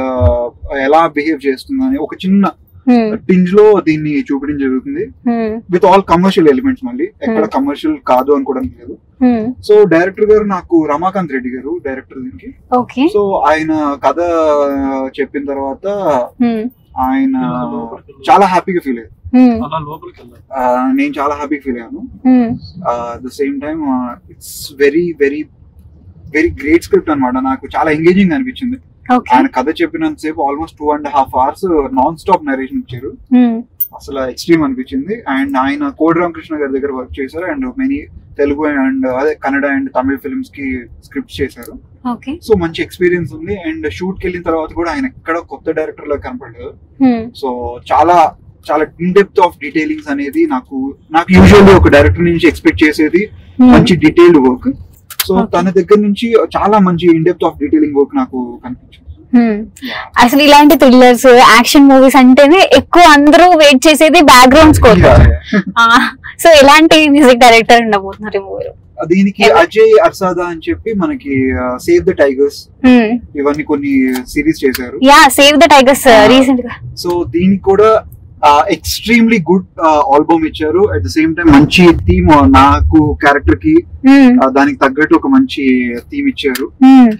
ఎలా బిహేవ్ చేస్తుందని ఒక చిన్న టింజ్ లో దీన్ని చూపించడం జరుగుతుంది విత్ ఆల్ కమర్షియల్ ఎలిమెంట్స్ మళ్ళీ ఎక్కడ కమర్షియల్ కాదు అనుకోవడానికి లేదు సో డైరెక్టర్ గారు నాకు రమాకాంత్ రెడ్డి గారు డైరెక్టర్ దీనికి ఓకే సో ఆయన కథ చెప్పిన తర్వాత ఆయన చాలా హ్యాపీగా ఫీల్ అయ్యారు అలా లోపలికి వెళ్ళాలి ఆ, నేను చాలా హ్యాపీగా ఫీల్ అయ్యాను the same time it's very very very great script అన్నమాట నాకు చాలా ఎంగేజింగ్ అనిపించింది ఓకే ఆయన కథ చెప్పినంత సేపు almost two and half hours non stop narration ఇచ్చారు అసలు ఎక్స్ట్రీమ్ అనిపించింది అండ్ ఆయన కోడి రామకృష్ణ గారి దగ్గర వర్క్ చేశారు అండ్ మెనీ తెలుగు అండ్ అదే కన్నడ అండ్ తమిళ ఫిల్మ్స్ కి స్క్రిప్ట్స్ చేశారు ఓకే సో మంచి ఎక్స్పీరియన్స్ ఉంది అండ్ షూట్ కి వెళ్ళిన తర్వాత కూడా ఆయన ఎక్కడ కొత్త డైరెక్టర్ లా కనపడలేదు సో చాలా చాలా ఇన్ డెప్త్ ఆఫ్ డీటెయిలింగ్స్ అనేది నాకు నాకు యూజువల్లీ ఒక డైరెక్టర్ నుంచి ఎక్స్పెక్ట్ చేసేది మంచి డీటెయిల్డ్ వర్క్ సో Okay. తన దగ్గర నుంచి చాలా మంచి in depth of detailing work నాకు కనిపించింది అసలు ఇలాంటి థ్రిల్లర్స్ యాక్షన్ మూవీస్ అంటేనే ఎక్కువ అందరూ వెయిట్ చేసేది background score Yeah, yeah. So ఎలాంటి మ్యూజిక్ డైరెక్టర్ ఉండబోతున్నారు ఈ మూవీలో దీనికి ఎవరు? అజయ్ అర్సాదా అని చెప్పి మనకి సేవ్ ద టైగర్స్ ఇవన్నీ కొన్ని సిరీస్ చేశారు yeah save the tigers recent గా సో దీనికి కూడా ఎక్స్ట్రీమ్లీ గుడ్ ఆల్బమ్ ఇచ్చారు అట్ ద సేమ్ టైం మంచి థీమ్ నాకు క్యారెక్టర్ కి Hmm. ఆ, దానికి తగ్గట్టు ఒక మంచి థీమ్ ఇచ్చారు Hmm.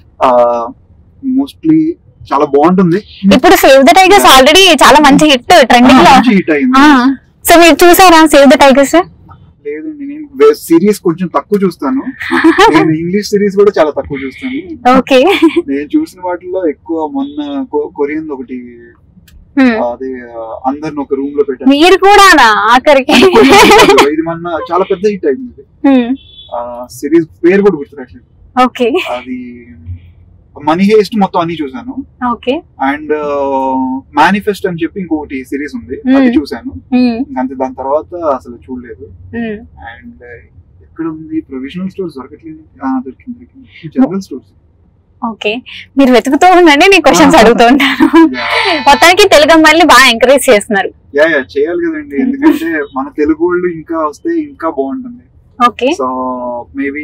మోస్ట్లీ చాలా బాగుంటుంది ఇప్పుడు సేవ్ ద టైగర్స్ ఆల్రెడీ చాలా మంచి హిట్ ట్రెండింగ్ లో మంచి హిట్ అయింది సో మీరు చూసారా సేవ్ ద టైగర్స్ లేదండి నేను సిరీస్ కొంచెం తక్కువ చూస్తాను నేను ఇంగ్లీష్ సిరీస్ కూడా చాలా తక్కువ చూస్తాను ఓకే నేను చూసిన వాటిలో ఎక్కువ మొన్న కొరియన్ ఒకటి అదే ఆ, అందరిని ఒక రూమ్ లో పెట్టాను మీరు కూడానా ఆఖరికి ఇది మొన్న చాలా పెద్ద హిట్ అయింది ఇది. Hmm. ఆ సిరీస్ పేరు కూడా గుర్తురాట్లేదు ఓకే అది మనీ హేస్ట్ మొత్తం అన్ని చూసాను ఓకే అండ్ మేనిఫెస్ట్ అని చెప్పి ఇంకొకటి సిరీస్ ఉంది Hmm. అది చూసాను Hmm. ఇంకంతే దాని తర్వాత అసలు చూడలేదు Hmm. అండ్ ఎక్కడ ఉంది ప్రొవిజనల్ స్టోర్స్ దొరకట్లేదు ఆ, దొరికింది దొరికింది జనరల్ స్టోర్స్ ఓకే మీరు వెతుకుతూ ఉండండి నేను క్వశ్చన్స్ అడుగుతూ ఉంటాను మొత్తానికి తెలుగు అమ్మాయిల్ని బాగా ఎంకరేజ్ చేస్తున్నారు యా యా చేయాలి కదండి ఎందుకంటే మన తెలుగు వాళ్ళు ఇంకా వస్తే ఇంకా బాగుంటుంది ఓకే సో మేబీ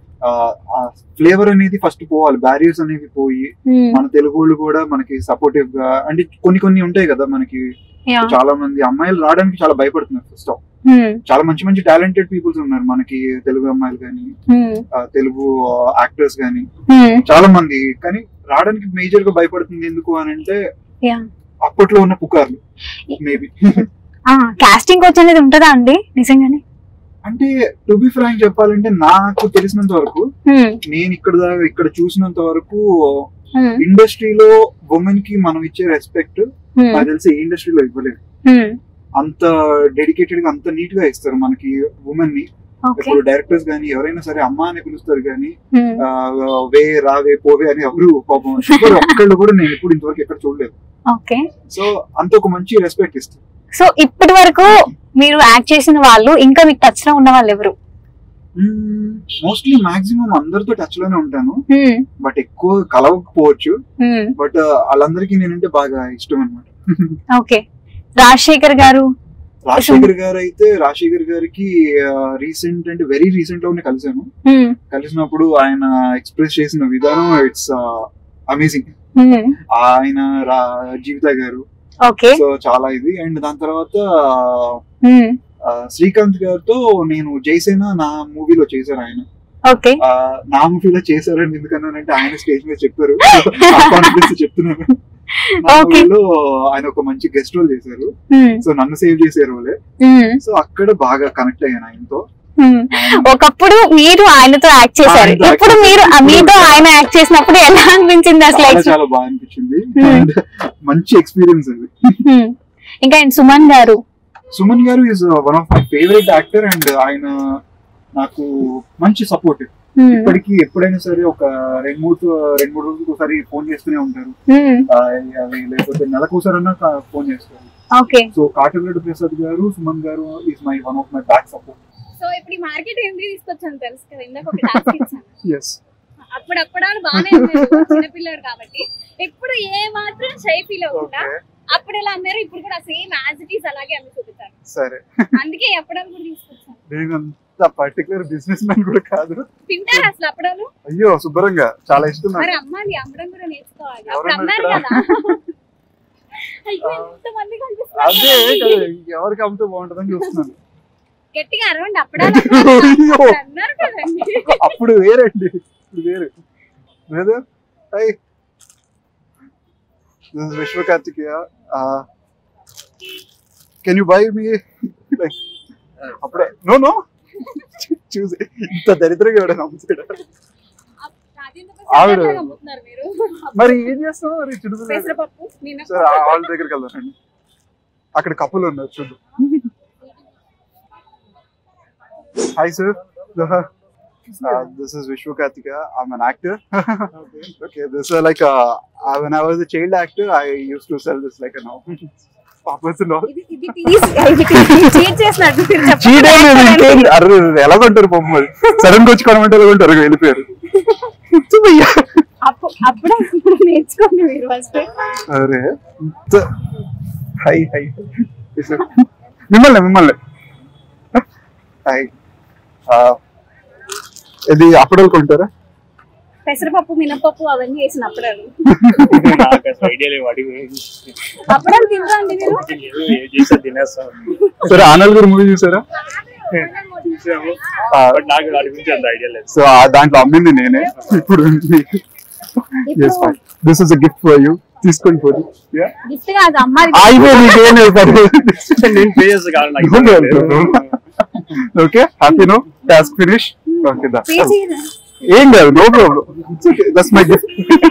ఫ్లేవర్ అనేది ఫస్ట్ పోవాలి బ్యారియర్స్ అనేవి పోయి Hmm. మన తెలుగు వాళ్ళు కూడా మనకి సపోర్టివ్ గా అంటే కొన్ని కొన్ని ఉంటాయి కదా మనకి Yeah. చాలా మంది అమ్మాయిలు రావడానికి చాలా భయపడుతున్నారు ఫస్ట్ ఆఫ్ Hmm. చాలా మంచి మంచి టాలెంటెడ్ పీపుల్స్ ఉన్నారు మనకి తెలుగు అమ్మాయిలు కానీ Hmm. తెలుగు యాక్టర్స్ కానీ Hmm. చాలా మంది కానీ రావడానికి మేజర్ గా భయపడుతుంది ఎందుకు అని అంటే Yeah. అప్పట్లో ఉన్న పుకార్లు మేబీ కాస్టింగ్ కోచ్ అనేది ఉంటుందా అండి నిజంగానే అంటే టు బి ఫ్రాంక్ చెప్పాలంటే నాకు తెలిసినంత వరకు Hmm. నేను ఇక్కడ దా- ఇక్కడ చూసినంత వరకు Hmm. ఇండస్ట్రీలో ఉమెన్ కి మనం ఇచ్చే రెస్పెక్ట్ Hmm. నాకు తెలిసి ఏ ఇండస్ట్రీలో ఇవ్వలేదు Hmm. అంత డెడికేటెడ్ గా అంత నీట్ గా ఇస్తారు మనకి ఉమెన్ ని ఓకే ఇప్పుడు డైరెక్టర్స్ గానీ ఎవరైనా సరే అమ్మ అని పిలుస్తారు కానీ Hmm. ఆ, వే రావే పోవే అని ఎవరు పాపం ఎవరు ఒక్కళ్ళు కూడా నేను ఇప్పుడు ఇంతవరకు ఎక్కడ చూడలేదు ఓకే సో అంత ఒక మంచి రెస్పెక్ట్ ఇస్తారు సో ఇప్పటి వరకు మీరు యాక్ట్ చేసిన వాళ్ళు ఇంకా మీకు టచ్ లో ఉన్న వాళ్ళు ఎవరు మోస్ట్లీ మాక్సిమం అందరితో టచ్ లోనే ఉంటాను Hmm. బట్ ఎక్కువ కలవకపోవచ్చు Hmm. బట్ వాళ్ళందరికీ నేనంటే బాగా ఇష్టం అనమాట ఓకే రాజశేఖర్ గారు రాజశేఖర్ గారు అయితే రాజశేఖర్ గారికి రీసెంట్ అంటే వెరీ రీసెంట్ లోనే కలిసాను Hmm. కలిసినప్పుడు ఆయన ఎక్స్ప్రెస్ చేసిన విధానం ఇట్స్ అమేజింగ్ Hmm. ఆయన రా- జీవిత గారు ఓకే సో చాలా ఇది అండ్ దాని తర్వాత Hmm. ఆ, శ్రీకాంత్ గారితో నేను జైసేన నా మూవీలో చేశాను ఆయన ఓకే ఆ, నా మూవీలో చేశారని ఎందుకన్నానంటే ఆయన స్టేజ్ మీద చెప్పారు కాన్ఫిడెన్స్ చెప్తున్నాను నా Okay. మూవీలో ఆయన ఒక మంచి గెస్ట్ రోల్ చేశారు సో నన్ను సేవ్ చేసే రోలే సో అక్కడ బాగా కనెక్ట్ అయ్యాను ఆయనతో ఒకప్పుడు మీరు ఆయనతో యాక్ట్ చేశారు ఆయనతో act ఇప్పుడు మీరు చేశాను. మీతో ఆయన యాక్ట్ చేసినప్పుడు ఎలా అనిపించింది అసలు చాలా ex- చాలా బాగా అనిపించింది Hmm. And మంచి ఎక్స్పీరియన్స్ అది Hmm. ఇంకా ఆయన సుమన్ గారు సుమన్ గారు is one of my favourite actor and ఆయన నాకు మంచి సపోర్ట్ Hmm. ఇప్పటికీ ఎప్పుడైనా సరే ఒక రెండు మూడు రెండు మూడు రోజులకు ఒకసారి ఫోన్ చేస్తూనే ఉంటారు Hmm. ఆ, అవి లేకపోతే నెలకోసారన్నా ఫోన్ చేస్తారు ఓకే సో కాటరెడ్డి ప్రసాద్ గారు సుమన్ గారు is my one of my back support so ఇప్పుడు ఈ మార్కెట్ ఎంట్రీ తీసుకొచ్చాను తెలుసు కదా ఇందాక ఒక టాస్క్ ఇచ్చాను ఎస్ అప్పుడు అప్పుడు బాగానే ఉన్నారు చిన్నపిల్లాడు కాబట్టి ఇప్పుడు ఏ మాత్రం షై ఫీల్ అవ్వకుండా ఓకే అప్పుడు ఎలా అన్నారు ఇప్పుడు కూడా సేమ్ యాజ్ ఇట్ ఈస్ అలాగే అమ్మి చూపుతారు సరే అందుకే అప్పడాలు కూడా తీసుకొచ్చాను నేను అంత పర్టికులర్ బిజినెస్ మ్యాన్ కూడా కాదు తింటారు అసలు అప్పడాలు అయ్యో శుభ్రంగా చాలా ఇష్టం మరి నాకు అమ్మాలి అమ్మడం కూడా నేర్చుకోవాలి అప్పుడు ఎవరన్నారు అన్నారు ఇక్కడ? కదా అయ్యో ఎంతమంది అదే కనిపిస్తున్నారు కదా, ఎవరికి అమ్మితే బాగుంటుందని చూస్తున్నాను గట్టిగా అరవండి అప్పడాలు అన్నారు. అయ్యో. అప్పుడు అన్నారు కదండి అప్పుడు వేరండి ఇప్పుడు వేరు brother high this is Vishwa Karthikeya can you buy me like అప్పుడే నో నో చూసి ఇంత దరిద్రంగా ఎవడైనా అమ్ముతాడా రాజేంద్ర ఆవిడ. ప్రసాద్ గారు అమ్ముతున్నారు మీరు మరి ఏం చేస్తావు మరి చుడుపు పెసరపప్పు నిన్న సార్ వాళ్ళ దగ్గరికి వెళ్దానండి అక్కడ కప్పులు ఉన్నారు చూడు hi sir this is Vishwa Karthika I'm an actor okay this like when I was a child actor I use to sell this like now poppers no ఇది ఇది తీసి ఇది చీట్ చేసినట్టు మీరు చెప్పండి. అర్రే ఎలా కొంటారు బొమ్మలు సడన్ గా వచ్చి కొనమంటే ఎలా కొంటారు వెళ్ళిపోయారు కూర్చోమయ్యా. అప్పు- అప్పుడే ఇప్పుడు నేర్చుకోండి మీరు ఫస్ట్ అరే ఇంత- హై హై మిమ్మల్ని మిమ్మల్ని హై ఆ, ఇది అప్పుడలు కొంటారా పెసరపప్పు మినపప్పు అవన్నీ వేసిన అప్పడాలు నాకు అసలు ఐడియా లేవు అడిగి అప్పడాలు తింటా అండి మీరు ఏదో ఏం చేసా తినేస్తాం సరే ఆనల్ గారు మూవీ చూసారా చూసాము ఆ, బట్ నాకు వాటి గురించి అంత ఐడియా లేదు సో ఆ దాంట్లో అమ్మింది నేనే ఇప్పుడు yes fine this is a gift for you తీసుకోండి పోదు గిఫ్ట్ కాదు అమ్మాయి అయిపో నీకేం నేను పే చేస్తా కాదు నాకు okay happy no task finish okay దా పే చేయదు ఏం కాదు no problem that's my gift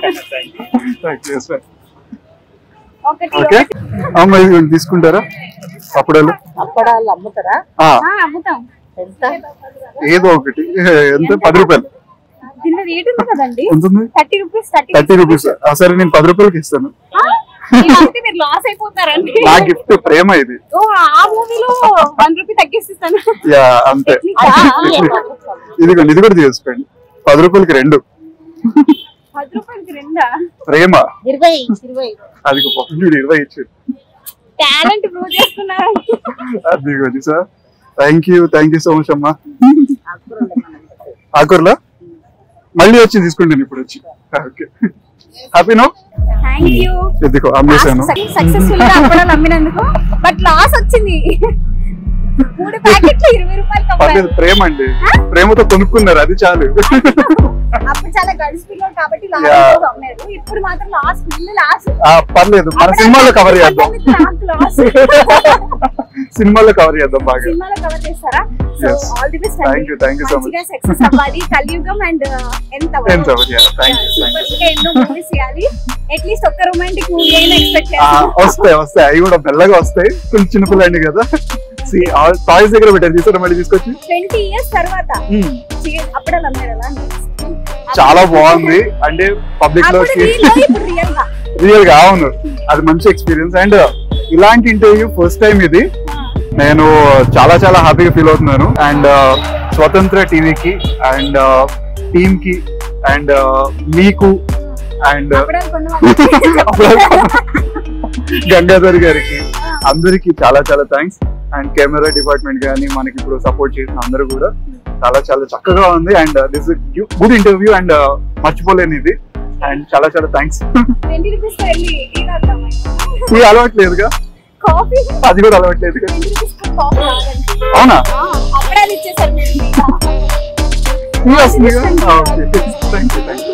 ఒకటి ఓకే అమ్మ ఇది తీసుకుంటారా అప్పుడలు అప్పడాలు అమ్ముతారా ఆ, ఆ, అమ్ముతాం ఎంత ఏదో ఒకటి ఎంత పది రూపాయలు దీని రేట్ ఉంది కదండి ఎంత ఉంది thirty rupees thirty thirty rupees సరే నేను పది రూపాయలకి ఇస్తాను మీరు లాస్ అయిపోతారండి నా గిఫ్ట్ ప్రేమ ఇది ఓ ఆ మూవీలో వన్ రూపీ తగ్గిస్తాను యా అంతే ఇదిగోండి ఇది కూడా తీసుకోండి పది రూపాయలకి రెండు పది రూపాయలకి రెండా ప్రేమ ఇరవై ఇరవై అది చూడు ఇరవై ఇచ్చాడు టాలెంట్ ప్రూవ్ చేస్తున్నారు అదిగోండి sir thank you thank you so much అమ్మా ఆకూరలో మళ్ళీ వచ్చి తీసుకుంటాను ఇప్పుడు వచ్చి okay happy no thank you ఇదిగో అమ్మేశాను సక్సెస్ఫుల్ గా అప్పడాలు అమ్మినందుకు బట్ లాస్ వచ్చింది మూడు ప్యాకెట్లు ఇరవై రూపాయలకి అమ్మారు పర్లేదు ప్రేమ అండి ప్రేమతో కొనుక్కున్నారు అది చాలు అప్పుడు చాలా గడిచి పిల్లలు కాబట్టి Yeah. లాస్ అమ్మారు ఇప్పుడు మాత్రం లాస్ ఫుల్ లాస్ ఆ, పర్లేదు మన సినిమాలో కవర్ చేద్దాం లాస్ సినిమాలో కవర్ చేద్దాం బాగా సినిమాలో కవర్ చేస్తారా so Yes. All the best Thank you, thank you so much. మంచిగా సక్సెస్ అవ్వాలి కలియుగం అండ్ ఎంత ఎంత thank you thank you super ఎన్నో మూవీస్ చేయాలి అట్లీస్ట్ ఒక్క రొమాంటిక్ మూవీ అయినా ఎక్స్పెక్ట్ ఆ, చేస్తాను వస్తాయి వస్తాయి అవి కూడా మెల్లగా వస్తాయి కొంచెం చిన్నపిల్లండి కదా టాయ్స్ దగ్గర పెట్టారు తీసుకురా మళ్ళీ తీసుకొచ్చి ట్వంటీ ఇయర్స్ తర్వాత మ్మ్. చే- అప్పుడలా అమ్మారు అలా చాలా బాగుంది అంటే పబ్లిక్ అప్పుడు లోకి real లో ఇప్పుడు రియల్ గా రియల్ గా అవును అది మంచి ఎక్స్పీరియన్స్ అండ్ ఇలాంటి ఇంటర్వ్యూ ఫస్ట్ టైం ఇది నేను చాలా చాలా హ్యాపీగా ఫీల్ అవుతున్నాను అండ్ స్వతంత్ర టీవీకి అండ్ టీమ్ కి అండ్ మీకు అండ్ అప్పుడాలు కొన్న గంగాధర్ గారికి అందరికి చాలా చాలా థ్యాంక్స్ అండ్ కెమెరా డిపార్ట్మెంట్ కానీ మనకి ఇప్పుడు సపోర్ట్ చేసిన అందరూ కూడా చాలా చాలా చక్కగా ఉంది and this good interview and మర్చిపోలేని ఇది అండ్ చాలా చాలా థ్యాంక్స్ ట్వంటీ రూపీస్ వెళ్ళి టీ తాగుతామా? ఈ అలవాటు లేదుగా కాఫీ అది కూడా అలవాట్లేదు కదా. అవునా అప్పుడే ఇచ్చేసారు మీరు వస్తుంది థ్యాంక్ యూ థ్యాంక్ యూ